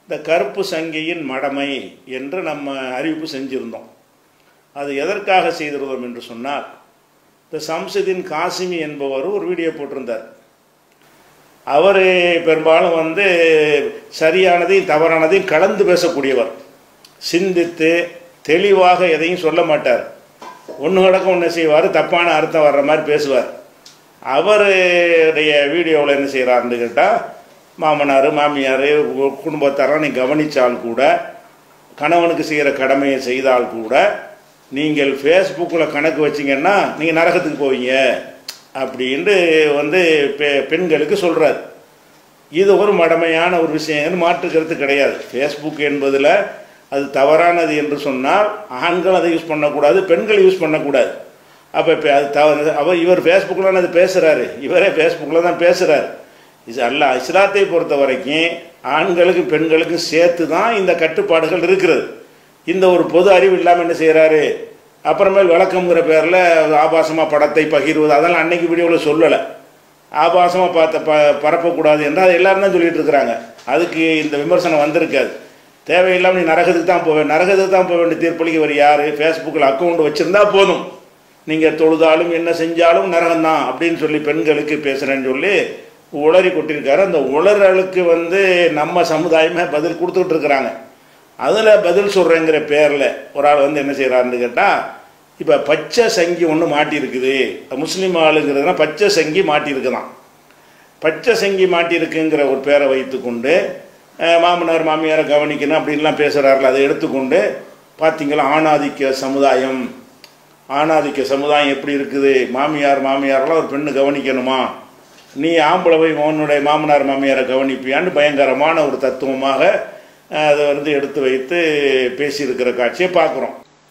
இந்த கருப்பு சங்கியின் மடமை என்று நம்ம அறிவிப்பு செஞ்சிருந்தோம் அது எதற்காக செய்திருந்தோம் என்று சொன்னால் இந்த சம்சுதீன் காசிமி என்பவர் ஒரு வீடியோ போட்டிருந்தார் அவர் பெரும்பாலும் வந்து சரியானதையும் தவறானதையும் கலந்து பேசக்கூடியவர் சிந்தித்து தெளிவாக எதையும் சொல்ல மாட்டார் ஒன்று கிடக்க ஒன்று செய்வார் தப்பான அர்த்தம் வர்ற மாதிரி பேசுவார் அவருடைய வீடியோவில் என்ன செய்கிறாருன்னு கேட்டால் மாமனார் மாமியார் குடும்பத்தாரெல்லாம் நீ கவனித்தால் கூட கணவனுக்கு செய்கிற கடமையை செய்தால் கூட நீங்கள் ஃபேஸ்புக்கில் கணக்கு வச்சிங்கன்னா நீங்கள் நரகத்துக்கு போவீங்க அப்படின்ட்டு வந்து பெ பெண்களுக்கு சொல்கிறார் இது ஒரு மடமையான ஒரு விஷயம் மாற்று கருத்து கிடையாது ஃபேஸ்புக் என்பதில் அது தவறானது என்று சொன்னால் ஆண்கள் அதை யூஸ் பண்ணக்கூடாது பெண்கள் யூஸ் பண்ணக்கூடாது அப்போ இப்போ அது தவறு அவர் இவர் ஃபேஸ்புக்கில் அது பேசுகிறாரு இவரே ஃபேஸ்புக்கில் தான் பேசுகிறார் இது அல்ல இஸ்லாத்தை பொறுத்த வரைக்கும் ஆண்களுக்கும் பெண்களுக்கும் சேர்த்து தான் இந்த கட்டுப்பாடுகள் இருக்கிறது இந்த ஒரு பொது அறிவு இல்லாமல் என்ன செய்கிறாரு அப்புறமேல் விளக்கம்ங்கிற பேரில் ஆபாசமாக படத்தை பகிர்வது அதெல்லாம் அன்னைக்கு வீடியோவில் சொல்லலை ஆபாசமாக பார்த்த ப பரப்பக்கூடாது என்று அதை எல்லாரும் தான் சொல்லிட்டு இருக்கிறாங்க அதுக்கு இந்த விமர்சனம் வந்திருக்காது தேவையில்லாமல் நீ நரகத்துக்கு தான் போவேன் நரகத்துக்கு தான் போக வேண்டிய தீர்ப்பளிக்க வர யார் ஃபேஸ்புக்கில் அக்கௌண்ட் வச்சுருந்தா போதும் நீங்கள் தொழுதாலும் என்ன செஞ்சாலும் நரகம்தான் அப்படின்னு சொல்லி பெண்களுக்கு பேசுகிறேன்னு சொல்லி உளறி கொட்டியிருக்காரு அந்த உளறலுக்கு வந்து நம்ம சமுதாயமே பதில் கொடுத்துக்கிட்டு இருக்கிறாங்க அதில் பதில் சொல்கிறேங்கிற பேரில் ஒரு ஆள் வந்து என்ன செய்கிறாருன்னு கேட்டால் இப்போ பச்சை சங்கி ஒன்று மாட்டியிருக்குது முஸ்லீம் ஆளுங்கிறதுனா பச்சை சங்கி மாட்டியிருக்குதான் பச்சை சங்கி மாட்டியிருக்குங்கிற ஒரு பேரை வைத்துக்கொண்டு அஹ், மாமனார் மாமியாரை கவனிக்கணும் அப்படின்லாம் பேசுகிறார்கள் அதை எடுத்துக்கொண்டு பார்த்தீங்களா ஆணாதிக்க சமுதாயம் ஆணாதிக்க சமுதாயம் எப்படி இருக்குது மாமியார் மாமியாரெல்லாம் ஒரு பெண்ணு கவனிக்கணுமா நீ ஆம்பளை போய் உன்னுடைய மாமனார் மாமியாரை கவனிப்பியான்னு பயங்கரமான ஒரு தத்துவமாக அஹ், அதை வந்து எடுத்து வைத்து பேசியிருக்கிற காட்சியை பார்க்குறோம்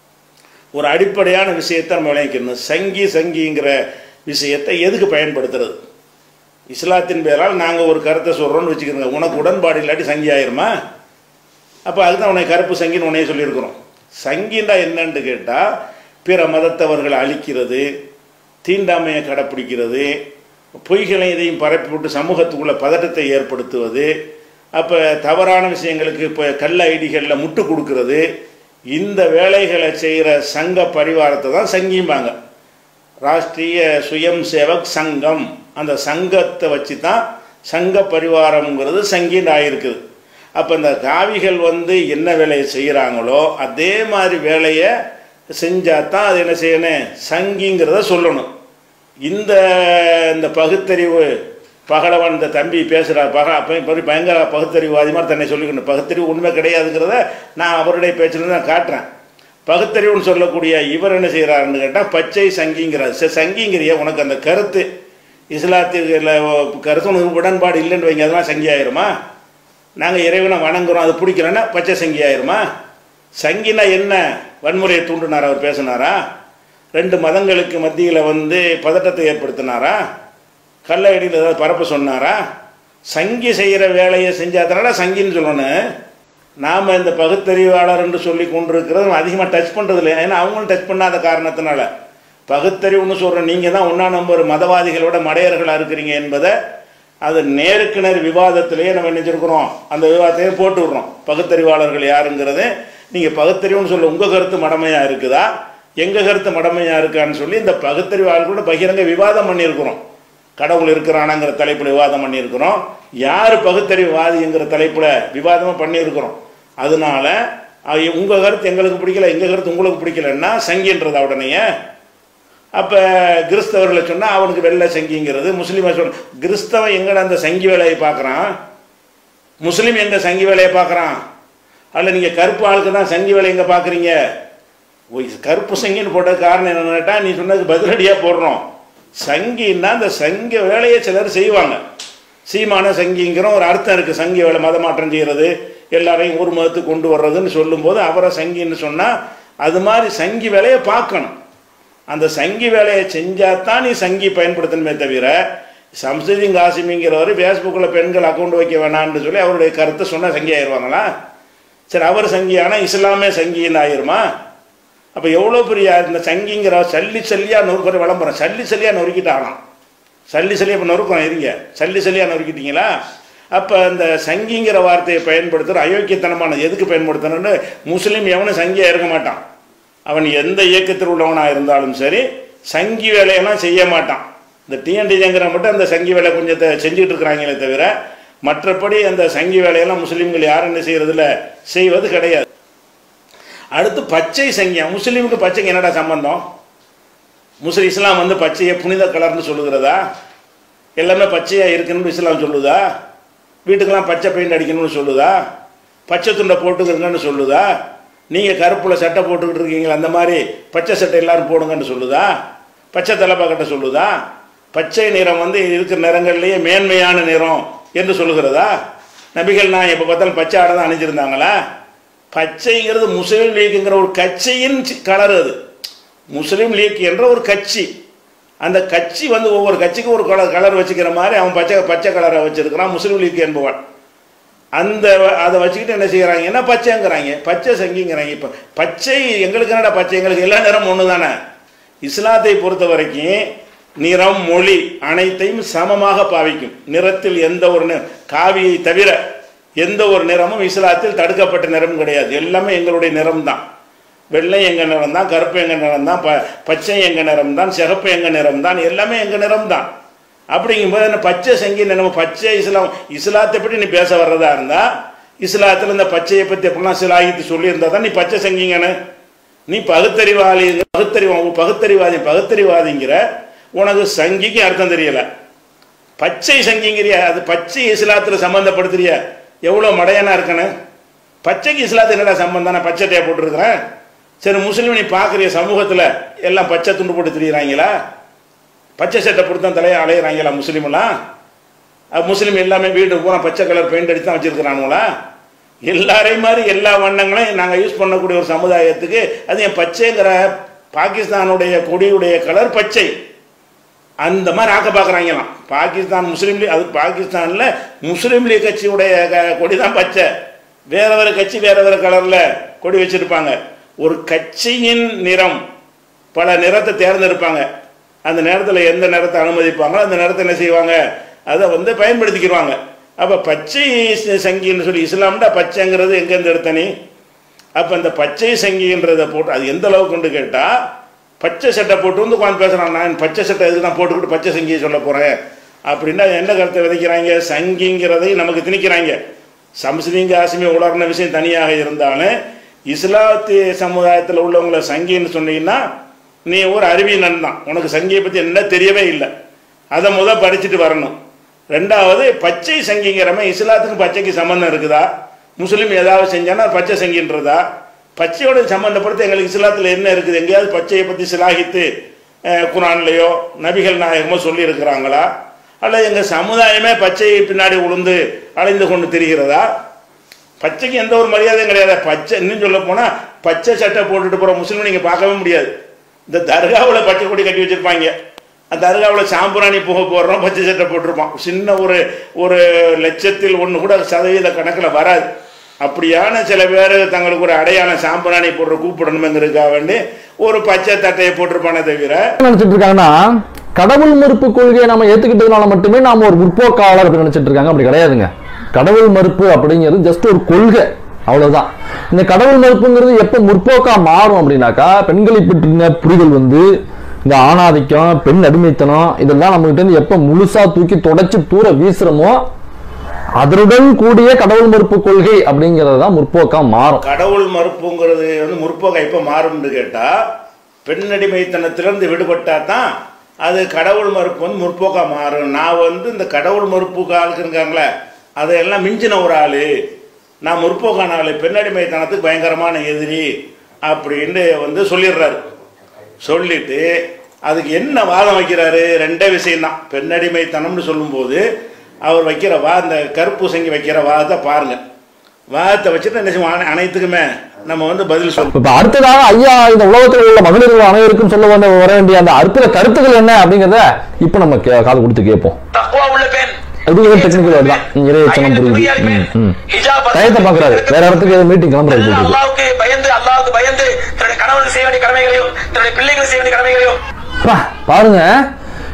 ஒரு அடிப்படையான விஷயத்தை நம்ம விளங்கிக்கணும் சங்கி சங்கிங்கிற விஷயத்தை எதுக்கு பயன்படுத்துறது இஸ்லாத்தின் பேரால் நாங்கள் ஒரு கருத்தை சொல்கிறோன்னு வச்சுக்கிறோங்க உனக்கு உடன்பாடு இல்லாட்டி சங்கி ஆயிருமா அப்போ அதுதான் உனக்கு கருப்பு சங்கின்னு உன்னையே சொல்லியிருக்கிறோம் சங்கின்னா என்னன்னு கேட்டால் பிற மதத்தவர்களை அழிக்கிறது தீண்டாமையை கடைப்பிடிக்கிறது பொய்களை இதையும் பரப்பி விட்டு சமூகத்துக்குள்ள பதட்டத்தை ஏற்படுத்துவது அப்போ தவறான விஷயங்களுக்கு இப்போ கள்ள ஐடிகளில் முட்டு கொடுக்கறது இந்த வேலைகளை செய்கிற சங்க பரிவாரத்தை தான் சங்கிம்பாங்க ராஷ்ட்ரிய சுயம் சேவக் சங்கம் அந்த சங்கத்தை வச்சு தான் சங்க பரிவாரம்ங்கிறது சங்கின்னு ஆகிருக்குது அப்போ இந்த காவிகள் வந்து என்ன வேலையை செய்கிறாங்களோ அதே மாதிரி வேலையை செஞ்சால் தான் அது என்ன செய்யணும் சங்கிங்கிறத சொல்லணும் இந்த இந்த பகுத்தறிவு பகலவன் இந்த தம்பி பேசுகிறார் பக அப்போ இப்போ பயங்கர பகுத்தறிவுவாதி மாதிரி தன்னை சொல்லிக்கணும் பகுத்தறிவு உண்மை கிடையாதுங்கிறத நான் அவருடைய பேச்சில் தான் காட்டுறேன் பகுத்தறிவுன்னு சொல்லக்கூடிய இவர் என்ன செய்கிறாருன்னு கேட்டால் பச்சை சங்கிங்கிறார் சரி சங்கிங்கிறிய உனக்கு அந்த கருத்து இஸ்லாத்தில் கருத்து உனக்கு உடன்பாடு இல்லைன்னு வைங்க அதெல்லாம் சங்கி ஆயிருமா நாங்கள் இறைவனை வணங்குறோம் அது பிடிக்கலன்னா பச்சை சங்கி ஆயிருமா சங்கினா என்ன வன்முறையை தூண்டினார் அவர் பேசினாரா ரெண்டு மதங்களுக்கு மத்தியில் வந்து பதட்டத்தை ஏற்படுத்தினாரா கள்ள அடியில் ஏதாவது பரப்ப சொன்னாரா சங்கி செய்கிற வேலையை செஞ்சாதனால சங்கின்னு சொல்லணும் நாம் இந்த பகுத்தறிவாளர் என்று சொல்லி கொண்டிருக்கிறது அதிகமாக டச் பண்ணுறது இல்லை ஏன்னா அவங்களும் டச் பண்ணாத காரணத்தினால பகுத்தறிவுன்னு சொல்கிற நீங்கள் தான் ஒன்றா நம்பர் மதவாதிகளோட மடையர்களாக இருக்கிறீங்க என்பதை அது நேருக்கு நேர் விவாதத்திலேயே நம்ம நினைச்சிருக்கிறோம் அந்த விவாதத்தையே போட்டு விடுறோம் பகுத்தறிவாளர்கள் யாருங்கிறது நீங்கள் பகுத்தறிவுன்னு சொல்ல உங்கள் கருத்து மடமையாக இருக்குதா எங்கள் கருத்து மடமையாக இருக்கான்னு சொல்லி இந்த பகுத்தறிவாளர்களோட பகிரங்க விவாதம் பண்ணியிருக்கிறோம் கடவுள் இருக்கிறானாங்கிற தலைப்பில் விவாதம் பண்ணியிருக்கிறோம் யார் பகுத்தறிவுவாதிங்கிற தலைப்பில் விவாதமும் பண்ணியிருக்கிறோம் அதனால உங்கள் கருத்து எங்களுக்கு பிடிக்கல எங்கள் கருத்து உங்களுக்கு பிடிக்கலன்னா சங்கின்றதா உடனேயே அப்போ கிறிஸ்தவர்களை சொன்னால் அவனுக்கு வெள்ளை சங்கிங்கிறது முஸ்லீமை சொன்ன கிறிஸ்தவன் எங்கட அந்த சங்கி வேலையை பார்க்குறான் முஸ்லீம் எங்க சங்கி வேலையை பார்க்குறான் அல்ல நீங்கள் கருப்பு ஆளுக்கு தான் சங்கி வேலை எங்கே பார்க்குறீங்க கருப்பு சங்கின்னு போட்ட காரணம் என்னன்னு கேட்டால் நீ சொன்னதுக்கு பதிலடியாக போடுறோம் சங்கின்னா அந்த சங்க வேலையை சிலர் செய்வாங்க சீமான சங்கிங்கிற ஒரு அர்த்தம் இருக்குது சங்கி வேலை மதமாற்றம் செய்கிறது எல்லாரையும் ஒரு மதத்துக்கு கொண்டு வர்றதுன்னு சொல்லும்போது அவரை சங்கின்னு சொன்னால் அது மாதிரி சங்கி வேலையை பார்க்கணும் அந்த சங்கி வேலையை செஞ்சால் தான் நீ சங்கி பயன்படுத்தணுமே தவிர சம்சுதீன் காசிமிங்கிறவர் ஃபேஸ்புக்கில் பெண்கள் அக்கௌண்ட் வைக்க வேணான்னு சொல்லி அவருடைய கருத்தை சொன்னால் சங்கி ஆயிடுவாங்களா சரி அவர் சங்கியானா இஸ்லாமே சங்கின்னு ஆயிருமா அப்போ எவ்வளோ பெரிய இந்த சங்கிங்கிற சல்லி சல்லியாக நொறுக்கிற விளம்பரம் சல்லி சல்லியாக நொறுக்கிட்டாங்களாம் சல்லி சல்லியாக இப்போ நொறுக்கிறோம் இருங்க சல்லி சல்லியாக நொறுக்கிட்டீங்களா அப்போ அந்த சங்கிங்கிற வார்த்தையை பயன்படுத்துகிற அயோக்கியத்தனமான எதுக்கு பயன்படுத்தணும்னு முஸ்லீம் எவனும் சங்கியாக இருக்க மாட்டான் அவன் எந்த இயக்கத்தில் உள்ளவனாக இருந்தாலும் சரி சங்கி வேலையெல்லாம் செய்ய மாட்டான் இந்த டிஎன்டிஜங்கிற மட்டும் அந்த சங்கி வேலை கொஞ்சம் த- செஞ்சுட்டு இருக்கிறாங்களே தவிர மற்றபடி அந்த சங்கி வேலையெல்லாம் முஸ்லீம்கள் யாரும் என்ன செய்யறதில்ல செய்வது கிடையாது அடுத்து பச்சை சங்கியம் முஸ்லீமுக்கு பச்சைக்கு என்னடா சம்பந்தம் முஸ்லிம் இஸ்லாம் வந்து பச்சையை புனித கலர்னு சொல்லுகிறதா எல்லாமே பச்சையாக இருக்குன்னு இஸ்லாம் சொல்லுதா வீட்டுக்கெல்லாம் பச்சை பெயிண்ட் அடிக்கணும்னு சொல்லுதா பச்சை துண்டை போட்டுக்கிறங்கன்னு சொல்லுதா நீங்கள் கருப்பில் சட்டை போட்டுக்கிட்டு இருக்கீங்களா அந்த மாதிரி பச்சை சட்டை எல்லாரும் போடுங்கன்னு சொல்லுதா பச்சை தலைப்பாக்கட்ட சொல்லுதா பச்சை நிறம் வந்து இருக்கிற நிறங்கள்லேயே மேன்மையான நிறம் என்று சொல்லுகிறதா நபிகள் நான் எப்போ பார்த்தாலும் பச்சை ஆடை தான் அணிஞ்சிருந்தாங்களா பச்சைங்கிறது முஸ்லீம் லீக்குங்கிற ஒரு கட்சியின் கலர் அது முஸ்லீம் லீக் என்ற ஒரு கட்சி அந்த கட்சி வந்து ஒவ்வொரு கட்சிக்கும் ஒரு கலர் கலர் வச்சுக்கிற மாதிரி அவன் பச்சை பச்சை கலரை வச்சிருக்கிறான் முஸ்லீம் லீக் என்பவன் அந்த வ- அதை வச்சுக்கிட்டு என்ன செய்கிறாங்கன்னா பச்சைங்கிறாங்க பச்சை சங்கிங்கிறாங்க இப்போ பச்சை எங்களுக்கு என்னடா பச்சை எங்களுக்கு எல்லா நிறமும் ஒன்று தானே இஸ்லாத்தை பொறுத்த வரைக்கும் நிறம் மொழி அனைத்தையும் சமமாக பாவிக்கும் நிறத்தில் எந்த ஒரு நி- காவியை தவிர எந்த ஒரு நிறமும் இஸ்லாத்தில் தடுக்கப்பட்ட நிறம் கிடையாது எல்லாமே எங்களுடைய நிறம் தான் வெள்ளை எங்க நிறம் தான் கருப்பு எங்க நிறம் தான் ப பச்சை எங்க நிறம் தான் சிகப்பு எங்க நிறம் தான் எல்லாமே எங்க நிறம் தான் அப்படிங்கும்போது என்ன பச்சை சங்கி நம்ம பச்சை இஸ்லாம் இஸ்லாத்தை பற்றி நீ பேச வர்றதா இருந்தா இஸ்லாத்தில் இந்த பச்சையை பற்றி எப்படிலாம் சிலாகித்து சொல்லியிருந்தா தான் நீ பச்சை சங்கிங்கன்னு நீ பகுத்தறிவாளி பகுத்தறிவா பகுத்தறிவாதி பகுத்தறிவாதிங்கிற உனக்கு சங்கிக்கு அர்த்தம் தெரியல பச்சை சங்கிங்கிறிய அது பச்சை இஸ்லாத்தில் சம்மந்தப்படுத்துறிய எவ்வளோ மடையனா இருக்கணும் பச்சைக்கு இஸ்லாத்துக்கு என்னடா சம்பந்தம் நான் பச்சை டே போட்டிருக்கிறேன் சரி முஸ்லீம் நீ பார்க்குறிய சமூகத்தில் எல்லாம் பச்சை துண்டு போட்டு திரியிறாங்களா பச்சை சட்டை போட்டு தான் தலையை அலையிறாங்களா முஸ்லீமெல்லாம் அது முஸ்லீம் எல்லாமே வீடு பூரா பச்சை கலர் பெயிண்ட் அடித்து தான் வச்சிருக்கிறானுங்களா எல்லாரையும் மாதிரி எல்லா வண்ணங்களையும் நாங்கள் யூஸ் பண்ணக்கூடிய ஒரு சமுதாயத்துக்கு அது என் பச்சைங்கிற பாகிஸ்தானுடைய கொடியுடைய கலர் பச்சை அந்த மாதிரி ஆக்க பார்க்குறாங்களாம் பாகிஸ்தான் முஸ்லீம் லீக் அது பாகிஸ்தானில் முஸ்லீம் லீக் கட்சியுடைய க- கொடி தான் பச்சை வேற வேற கட்சி வேற வேற கலரில் கொடி வச்சிருப்பாங்க ஒரு கட்சியின் நிறம் பல நிறத்தை தேர்ந்தெடுப்பாங்க அந்த நேரத்தில் எந்த நிறத்தை அனுமதிப்பாங்களோ அந்த நிறத்தை என்ன செய்வாங்க அதை வந்து பயன்படுத்திக்கிடுவாங்க அப்போ பச்சை ச- சங்கின்னு சொல்லி இஸ்லாம்டா பச்சைங்கிறது எங்கேருந்து எடுத்த நீ அப்போ இந்த பச்சை சங்கின்றதை போட்டு அது எந்த அளவுக்கு கொண்டு கேட்டால் பச்சை சட்டை போட்டு வந்து உட்காந்து பேசுகிறான் நான் பச்சை சட்டை எதுக்கு நான் போட்டுக்கிட்டு பச்சை சங்கியை சொல்ல போகிறேன் அப்படின்னா என்ன கருத்தை விதைக்கிறாங்க சங்கிங்கிறதை நமக்கு திணிக்கிறாங்க சம்ஸ்லீங்க ஆசிமி உலர்ன விஷயம் தனியாக இருந்தாலும் இஸ்லாத்திய சமுதாயத்தில் உள்ளவங்கள சங்கின்னு சொன்னீங்கன்னா நீ ஒரு அறிவியலன் தான் உனக்கு சங்கியை பற்றி என்ன தெரியவே இல்லை அதை முத படிச்சுட்டு வரணும் ரெண்டாவது பச்சை சங்கிங்கிறவன் இஸ்லாத்துக்கும் பச்சைக்கு சம்பந்தம் இருக்குதா முஸ்லீம் ஏதாவது செஞ்சானா அது பச்சை சங்கின்றதா பச்சையோட சம்பந்தப்படுத்த எங்களுக்கு இஸ்லாத்தில் என்ன இருக்குது எங்கேயாவது பச்சையை பற்றி சிலாகித்து அஹ், குரான்லயோ நபிகள் நாயகமோ சொல்லி இருக்கிறாங்களா அல்லது எங்கள் சமுதாயமே பச்சை பின்னாடி உளுந்து அலைந்து கொண்டு திரிகிறதா பச்சைக்கு எந்த ஒரு மரியாதையும் கிடையாது பச்சை இன்னும் சொல்ல போனால் பச்சை சட்டை போட்டுட்டு போகிற முஸ்லீம் நீங்கள் பார்க்கவே முடியாது இந்த தர்காவில் பச்சை கொடி கட்டி வச்சிருப்பாங்க அந்த தர்காவில் சாம்பிராணி புகை போடுறோம் பச்சை சட்டை போட்டிருப்பான் சின்ன ஒரு ஒரு லட்சத்தில் ஒன்று கூட சதவீத கணக்கில் வராது அப்படியான சில பேர் தங்களுக்கு ஒரு அடையாளம் சாம்பிராணி போடுற கூப்பிடணுங்கிறதுக்காக வேண்டி ஒரு பச்சை தட்டையை போட்டிருப்பானே தவிர என்ன நினைச்சிட்டு இருக்காங்கன்னா கடவுள் மறுப்பு கொள்கையை நம்ம ஏத்துக்கிட்டதுனால மட்டுமே நாம ஒரு முற்போக்காளர் அப்படின்னு நினைச்சிட்டு இருக்காங்க அப்படி கிடையாதுங்க கடவுள் மறுப்பு அப்படிங்கிறது ஜஸ்ட் ஒரு கொள்கை அவ்வளவுதான் இந்த கடவுள் மறுப்புங்கிறது எப்ப முற்போக்கா மாறும் அப்படின்னாக்கா பெண்களை பற்றின புரிதல் வந்து இந்த ஆணாதிக்கம் பெண் அடிமைத்தனம் இதெல்லாம் நம்ம கிட்ட இருந்து எப்ப முழுசா தூக்கி தொடச்சு தூர வீசுறோமோ அதனுடன் கூடிய கடவுள் மறுப்பு கொள்கை அப்படிங்கிறது தான் முற்போக்கா மாறும் கடவுள் மறுப்புங்கிறது வந்து முற்போக்கை எப்போ மாறும்னு கேட்டால் பெண்ணடிமைத்தனத்திலிருந்து விடுபட்டா தான் அது கடவுள் மறுப்பு வந்து முற்போக்கா மாறும் நான் வந்து இந்த கடவுள் மறுப்புக்கு ஆளுக்கு இருக்காங்களே அதையெல்லாம் மிஞ்சின ஒரு ஆள் நான் முற்போக்கான ஆள் பெண்ணடிமைத்தனத்துக்கு பயங்கரமான எதிரி அப்படின்னு வந்து சொல்லிடுறாரு சொல்லிட்டு அதுக்கு என்ன வாதம் வைக்கிறாரு ரெண்டே விஷயம்தான் பெண்ணடிமைத்தனம்னு சொல்லும்போது அவர் வைக்கிற வா இந்த கருப்பு சங்கி வைக்கிற வாதத்தை பாருங்க வாதத்தை வச்சுட்டு என்ன செய்வோம் அனை- அனைத்துக்குமே நம்ம வந்து பதில் சொல்லுவோம் இப்ப அடுத்ததாக ஐயா இந்த உலகத்தில் உள்ள மகளிர்கள் அனைவருக்கும் சொல்ல வந்த வர வேண்டிய அந்த அற்புத கருத்துக்கள் என்ன அப்படிங்கறத இப்ப நம்ம கே- காது கொடுத்து கேட்போம் தக்குவா உள்ள பெண் இது ஒரு technical word தான். ம், இறையச்சனம் ஐயனுக்கு புரியுது. உரியா இருப்பேன். ம், ம். ஹிஜாப் டயத்தை பாக்குறாரு வேற இடத்துக்கு மீட்டிங் கிளம்புறாரு போயிட்டு இருக்கு. அல்லாவுக்கு பயந்து அல்லாவுக்கு பயந்து தன்னுடைய கணவனுக்கு செய்ய வேண்டிய கடமைகளையும் தன்னுடைய பிள்ளைகளுக்கு செய்ய வேண்டிய கடமைகளையும் அப்பா, பாருங்க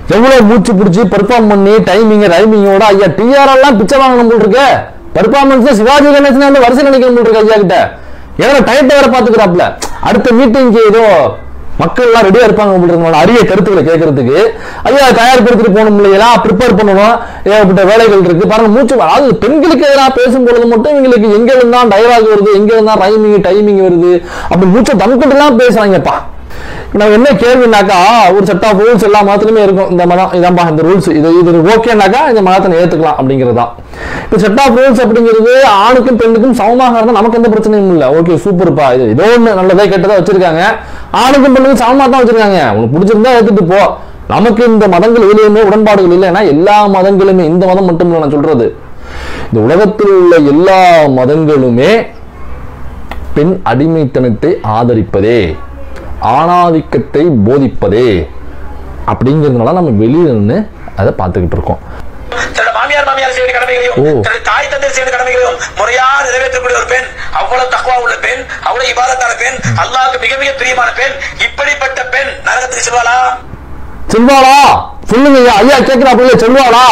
எவ்வளவு மூச்சு பிடிச்சி பெர்ஃபார்ம் பண்ணி டைமிங் ரைமிங்கோட ஐயா டிஆர் எல்லாம் பிச்சை வாங்கணும் போல் இருக்கு பெர்ஃபார்மன்ஸ் சிவாஜி கணேசன் வந்து வரிசையில் நினைக்கணும் போல் இருக்கு ஐயா கிட்ட ஏன்னா டைட்டை வேற பாத்துக்கிறாப்ல அடுத்த மீட்டிங்க்கு ஏதோ மக்கள் எல்லாம் ரெடியா இருப்பாங்க உங்களுக்கு அரிய கருத்துக்களை கேட்கறதுக்கு ஐயா தயார்படுத்திட்டு போகணும் இல்லையா ப்ரிப்பேர் பண்ணணும் ஏகப்பட்ட வேலைகள் இருக்கு பாருங்க மூச்சு வா- அதாவது பெண்களுக்கு எதிராக பேசும் பொழுது மட்டும் இவங்களுக்கு எங்க இருந்தா டைலாக் வருது எங்க இருந்தா ரைமிங் டைமிங் வருது அப்படி மூச்சை தம்கிட்ட எல்லாம் பேசுறாங்கப்பா நான் என்ன கேள்வினாக்கா ஒரு செட் ஆஃப் ரூல்ஸ் எல்லா மதத்துலையுமே இருக்கும் இந்த மதம் இதான்பா இந்த ரூல்ஸ் இது இது ஓகேனாக்கா இந்த மதத்தை ஏத்துக்கலாம் அப்படிங்கிறது தான் இப்போ செட் ஆஃப் ரூல்ஸ் அப்படிங்கிறது ஆணுக்கும் பெண்ணுக்கும் சமமாக இருந்தால் நமக்கு எந்த பிரச்சனையும் இல்லை ஓகே சூப்பர்ப்பா இது ஏதோ ஒன்று நல்லதே கெட்டதா வச்சிருக்காங்க ஆணுக்கும் பெண்ணுக்கும் சமமாக தான் வச்சிருக்காங்க உனக்கு பிடிச்சிருந்தா ஏத்துட்டு போ நமக்கு இந்த மதங்கள் எதுலையுமே உடன்பாடுகள் இல்லை ஏன்னா எல்லா மதங்களுமே இந்த மதம் மட்டும் இல்லை நான் சொல்றது இந்த உலகத்தில் உள்ள எல்லா மதங்களுமே பெண் அடிமைத்தனத்தை ஆதரிப்பதே ஆணாதிக்கத்தை போதிப்பதே அப்படிங்கிறதுனால நம்ம வெளியில நின்று அதை பார்த்துக்கிட்டு இருக்கோம் தன்னோட மாமியார் மாமியார் செய்ய வேண்டிய கடமைகளையும் ஓ. தன்னோட தாய் தந்தை செய்ய வேண்டிய கடமைகளையும் முறையா நிறைவேற்றக்கூடிய ஒரு பெண் அவ்வளவு தக்குவா உள்ள பெண் அவ்வளவு இபாதத்தான பெண் அல்லாஹ்வுக்கு மிக மிக பிரியமான பெண் இப்படிப்பட்ட பெண் நரகத்துக்கு செல்வாளா செல்வாளா சொல்லுங்க ஐயா ஐயா கேட்கிறாப்புல செல்வாளா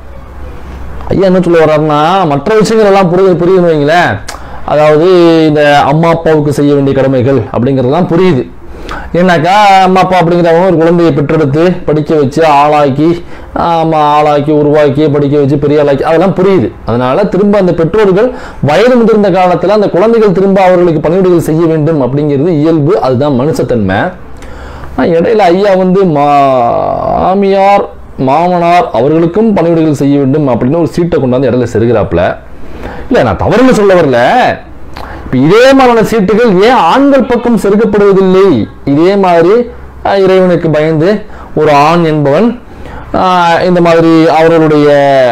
ஐயா என்ன சொல்ல வர்றாருன்னா மற்ற விஷயங்கள் எல்லாம் புரியுது புரியுதுன்னு வைங்களேன் அதாவது இந்த அம்மா அப்பாவுக்கு செய்ய வேண்டிய கடமைகள் அப்படிங்கிறதெல்லாம் புரியுது ஏன்னாக்கா அம்மா அப்பா அப்படிங்கிறவங்க ஒரு குழந்தையை பெற்றெடுத்து படிக்க வச்சு ஆளாக்கி ஆமா, ஆளாக்கி உருவாக்கி படிக்க வச்சு பெரிய ஆளாக்கி அதெல்லாம் புரியுது அதனால திரும்ப அந்த பெற்றோர்கள் வயது முதிர்ந்த காலத்தில் அந்த குழந்தைகள் திரும்ப அவர்களுக்கு பணிவிடைகள் செய்ய வேண்டும் அப்படிங்கிறது இயல்பு அதுதான் மனுஷத்தன்மை ஆனா, இடையில ஐயா வந்து மாமியார் மாமனார் அவர்களுக்கும் பணிவிடைகள் செய்ய வேண்டும் அப்படின்னு ஒரு சீட்டை கொண்டாந்து இடையில செருகிறாப்புல இல்ல நான் தவறுன்னு சொல்ல வரல இப்ப இதே மாதிரியான சீட்டுகள் ஏன் ஆண்கள் பக்கம் செருகப்படுவதில்லை இதே மாதிரி அஹ், இறைவனுக்கு பயந்து ஒரு ஆண் என்பவன் அஹ், இந்த மாதிரி அவர்களுடைய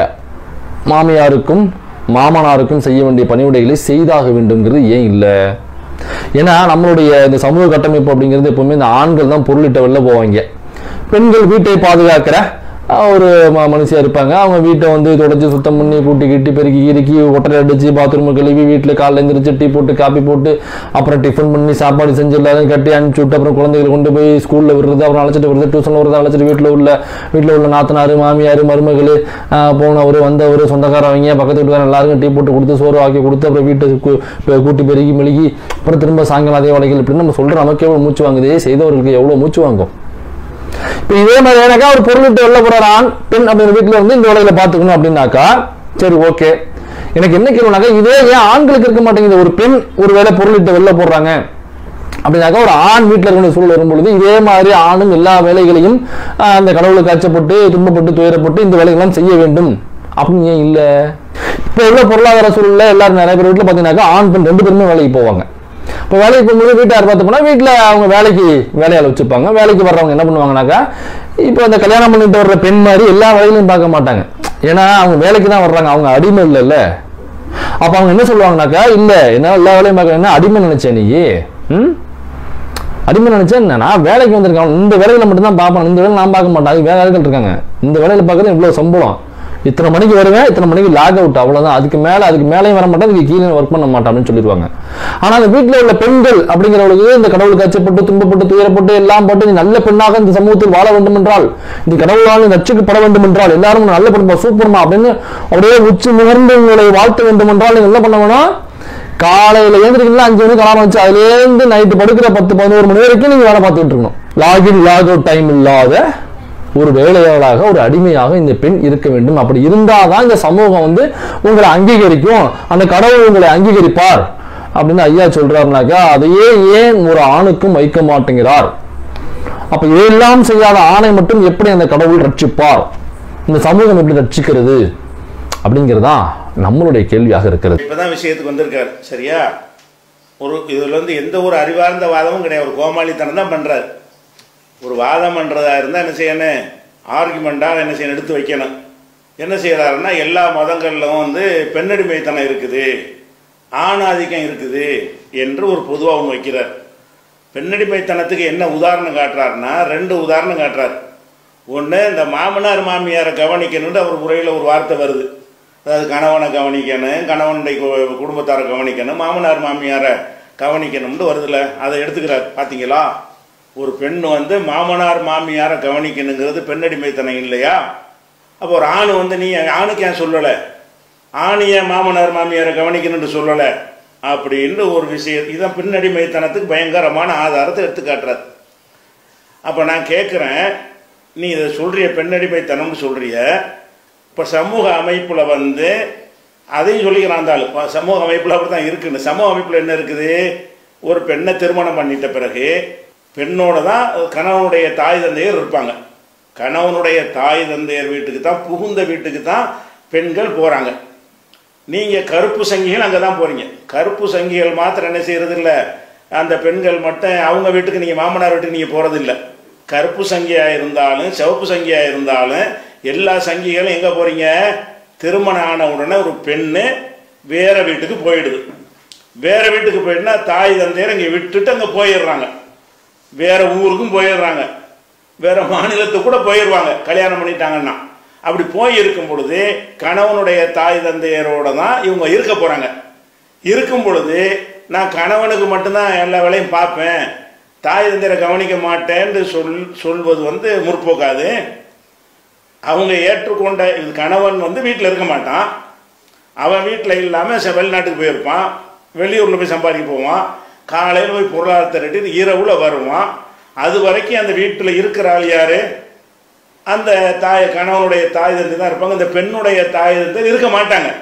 மாமியாருக்கும் மாமனாருக்கும் செய்ய வேண்டிய பணிவிடைகளை செய்தாக வேண்டும்ங்கிறது ஏன் இல்லை ஏன்னா நம்மளுடைய இந்த சமூக கட்டமைப்பு அப்படிங்கிறது எப்பவுமே இந்த ஆண்கள் தான் பொருளிட்ட வெளில போவாங்க பெண்கள் வீட்டை பாதுகாக்கிற அஹ், ஒரு ம- மனுஷியா இருப்பாங்க அவங்க வீட்டை வந்து தொடச்சி சுத்தம் பண்ணி கூட்டி கிட்டி பெருக்கி இறுக்கி ஒட்டரை அடிச்சு பாத்ரூம் கழுவி வீட்டில் காலைல எந்திரிச்சு டீ போட்டு காப்பி போட்டு அப்புறம் டிஃபன் பண்ணி சாப்பாடு செஞ்சு எல்லாரும் கட்டி அனுப்பிச்சு விட்டு அப்புறம் குழந்தைகளை கொண்டு போய் ஸ்கூல்ல விடுறது அப்புறம் அழைச்சிட்டு வருது டியூஷன்ல வருது அழைச்சிட்டு வீட்டில் உள்ள வீட்டில் உள்ள நாத்தனார் மாமியார் மருமகள் போனவர் வந்தவர் சொந்தக்காரவங்க பக்கத்து வீட்டுக்காரங்க எல்லாருக்கும் டீ போட்டு கொடுத்து சோறு ஆக்கி கொடுத்து அப்புறம் வீட்டை கூ- பெ- கூட்டி பெருகி மெழுகி அப்புறம் திரும்ப சாயங்காலம் அதே வேலைகள் இப்படின்னு நம்ம சொல்ற நமக்கு எவ்வளவு மூச்சு வாங்குதே செய்தவர்களுக்கு எவ்வளவு மூச்சு வாங்கும் இப்ப இதே மாதிரி எனக்கா ஒரு பொருளிட்டு வெளில போற ஆண் பெண் அப்படிங்கிற வீட்டுல வந்து இந்த வேலையில பாத்துக்கணும் அப்படின்னாக்கா சரி ஓகே எனக்கு என்ன கேள்வினாக்கா இதே ஏன் ஆண்களுக்கு இருக்க மாட்டேங்குது ஒரு பெண் ஒரு வேலை பொருளிட்டு வெளில போடுறாங்க அப்படின்னாக்கா ஒரு ஆண் வீட்டில் இருக்கக்கூடிய சூழல் வரும்பொழுது இதே மாதிரி ஆணும் எல்லா வேலைகளையும் ஆஹ், அந்த கடவுளுக்கு அச்சப்பட்டு துன்பப்பட்டு துயரப்பட்டு இந்த வேலைகள்லாம் செய்ய வேண்டும் அப்படின்னு ஏன் இல்லை இப்போ உள்ள பொருளாதார சூழல்ல எல்லாரும் நிறைய பேர் வீட்டில் பார்த்தீங்கன்னாக்கா ஆண் பெண் ரெண்டு பேருமே வேலைக்கு போவாங்க இப்போ வேலைக்கு போகும்போது வீட்டார் பார்த்து போனால் வீட்டில் அவங்க வேலைக்கு வேலையால் வச்சுப்பாங்க வேலைக்கு வர்றவங்க என்ன பண்ணுவாங்கனாக்கா இப்போ அந்த கல்யாணம் பண்ணிட்டு வர்ற பெண் மாதிரி எல்லா வேலைகளையும் பார்க்க மாட்டாங்க ஏன்னா அவங்க வேலைக்கு தான் வர்றாங்க அவங்க அடிமை இல்லைல்ல அப்போ அவங்க என்ன சொல்லுவாங்கனாக்கா இல்லை என்ன எல்லா வேலையும் பார்க்க என்ன அடிமை நினைச்சேன் நீ ம் அடிமை நினைச்சேன் என்ன நான் வேலைக்கு வந்திருக்கேன் இந்த வேலையில மட்டும்தான் பார்ப்பேன் இந்த வேலை நான் பார்க்க மாட்டேன் அது வேற ஆட்கள் இருக்காங்க இந்த வேலையில பார்க்கறது இவ்வளவு சம்பளம் இத்தனை மணிக்கு வருவேன் இத்தனை மணிக்கு லாக் அவுட் அவ்வளவுதான் அதுக்கு மேல அதுக்கு மேலேயும் வர மாட்டேன் அதுக்கு கீழே ஒர்க் பண்ண மாட்டேன் அப்படின்னு சொல்லிடுவாங்க ஆனா அந்த வீட்டுல உள்ள பெண்கள் அப்படிங்கிறவங்களுக்கு இந்த கடவுளுக்கு அச்சப்பட்டு துன்பப்பட்டு துயரப்பட்டு எல்லாம் பட்டு நீ நல்ல பெண்ணாக இந்த சமூகத்தில் வாழ வேண்டும் என்றால் இந்த கடவுளால் நீ ரட்சிக்கப்பட வேண்டும் என்றால் எல்லாரும் உன்னை நல்ல பெண்பா சூப்பர்மா அப்படின்னு அப்படியே உச்சி முகர்ந்து உங்களை வாழ்த்த வேண்டும் என்றால் நீங்க என்ன பண்ண வேணும் காலையில எழுந்திரிக்கீங்களா அஞ்சு மணிக்கு அலாரம் வச்சு அதுலேருந்து நைட்டு படுக்கிற பத்து பதினோரு மணி வரைக்கும் நீங்க வேலை பார்த்துட்டு இருக்கணும் லாகின் லாக் அவுட் டைம் இல்லாத ஒரு வேலையாளாக ஒரு அடிமையாக இந்த பெண் இருக்க வேண்டும் அப்படி இருந்தாதான் இந்த சமூகம் வந்து உங்களை அங்கீகரிக்கும் அந்த கடவுள் உங்களை அங்கீகரிப்பார் அப்படின்னு ஐயா சொல்றாருனாக்கா அதையே ஏன் ஒரு ஆணுக்கும் வைக்க மாட்டேங்கிறார் அப்ப இதெல்லாம் செய்யாத ஆணை மட்டும் எப்படி அந்த கடவுள் ரட்சிப்பார் இந்த சமூகம் எப்படி ரட்சிக்கிறது அப்படிங்கிறதா நம்மளுடைய கேள்வியாக இருக்கிறது இப்பதான் விஷயத்துக்கு வந்திருக்காரு சரியா ஒரு இதுல வந்து எந்த ஒரு அறிவார்ந்த வாதமும் கிடையாது ஒரு கோமாளித்தனம் தான் பண்றாரு ஒரு வாதம் பண்றதா இருந்தா என்ன செய்யணும் ஆர்குமெண்டாக என்ன செய்யணும் எடுத்து வைக்கணும் என்ன செய்யறாருன்னா எல்லா மதங்களிலும் வந்து பெண்ணடிமைத்தனம் இருக்குது ஆணாதிக்கம் இருக்குது என்று ஒரு பொதுவாக ஒன்று வைக்கிறார் பெண்ணடிமைத்தனத்துக்கு என்ன உதாரணம் காட்டுறாருன்னா ரெண்டு உதாரணம் காட்டுறாரு ஒன்று இந்த மாமனார் மாமியாரை கவனிக்கணும்னு அவர் உரையில் ஒரு வார்த்தை வருது அதாவது கணவனை கவனிக்கணும் கணவனுடைய கு- குடும்பத்தாரை கவனிக்கணும் மாமனார் மாமியாரை கவனிக்கணும்னு வருதுல்ல அதை எடுத்துக்கிறார் பார்த்தீங்களா ஒரு பெண் வந்து மாமனார் மாமியாரை கவனிக்கணுங்கிறது பெண்ணடிமைத்தனம் இல்லையா அப்போ ஒரு ஆண் வந்து நீ ஆணுக்கு ஏன் சொல்லலை ஆண் ஏன் மாமனார் மாமியாரை கவனிக்கணும்னு சொல்லலை அப்படின்னு ஒரு விஷயம் இதான் பெண்ணடிமைத்தனத்துக்கு பயங்கரமான ஆதாரத்தை எடுத்து காட்டுறாரு அப்போ நான் கேட்குறேன் நீ இதை சொல்றிய பெண்ணடிமைத்தனம்னு சொல்றிய இப்போ சமூக அமைப்பில் வந்து அதையும் சொல்லிக்கிறான் அந்த ஆளு. இப்ப சமூக அமைப்பில் அப்படி தான் இருக்குன்னு சமூக அமைப்பில் என்ன இருக்குது ஒரு பெண்ணை திருமணம் பண்ணிட்ட பிறகு பெண்ணோட தான் கணவனுடைய தாய் தந்தையர் இருப்பாங்க கணவனுடைய தாய் தந்தையர் வீட்டுக்கு தான் புகுந்த வீட்டுக்கு தான் பெண்கள் போகிறாங்க நீங்கள் கருப்பு சங்கிகள் அங்கே தான் போகிறீங்க கருப்பு சங்கிகள் மாத்திரம் என்ன செய்யறது இல்ல அந்த பெண்கள் மட்டும் அவங்க வீட்டுக்கு நீங்கள் மாமனார் வீட்டுக்கு நீங்கள் போகிறதில்ல கருப்பு சங்கியாக இருந்தாலும் சிவப்பு சங்கியாக இருந்தாலும் எல்லா சங்கிகளும் எங்கே போகிறீங்க திருமணம் ஆன உடனே ஒரு பெண்ணு வேற வீட்டுக்கு போயிடுது வேற வீட்டுக்கு போயிட்டுனா தாய் தந்தையர் இங்கே விட்டுட்டு அங்கே போயிடுறாங்க வேற ஊருக்கும் போயிடுறாங்க வேற மாநிலத்துக்கு கூட போயிடுவாங்க கல்யாணம் பண்ணிட்டாங்கன்னா அப்படி போய் இருக்கும் பொழுது கணவனுடைய தாய் தந்தையரோட தான் இவங்க இருக்க போறாங்க இருக்கும் பொழுது நான் கணவனுக்கு மட்டும்தான் எல்லா வேலையும் பார்ப்பேன் தாய் தந்தையரை கவனிக்க மாட்டேன்னு சொல் சொல்வது வந்து முற்போக்காது அவங்க ஏற்றுக்கொண்ட இது கணவன் வந்து வீட்டில் இருக்க மாட்டான் அவன் வீட்டில் இல்லாமல் வெளிநாட்டுக்கு போயிருப்பான் வெளியூரில் போய் சம்பாதிக்க போவான் காலையில் போய் பொருளாதாரத்தை ரெட்டி இரவுல வருவான் அது வரைக்கும் அந்த வீட்டில் இருக்கிற ஆள் யாரு அந்த தாய் கணவனுடைய தாய் தந்தை தான் இருப்பாங்க இந்த பெண்ணுடைய தாய் தந்தை இருக்க மாட்டாங்க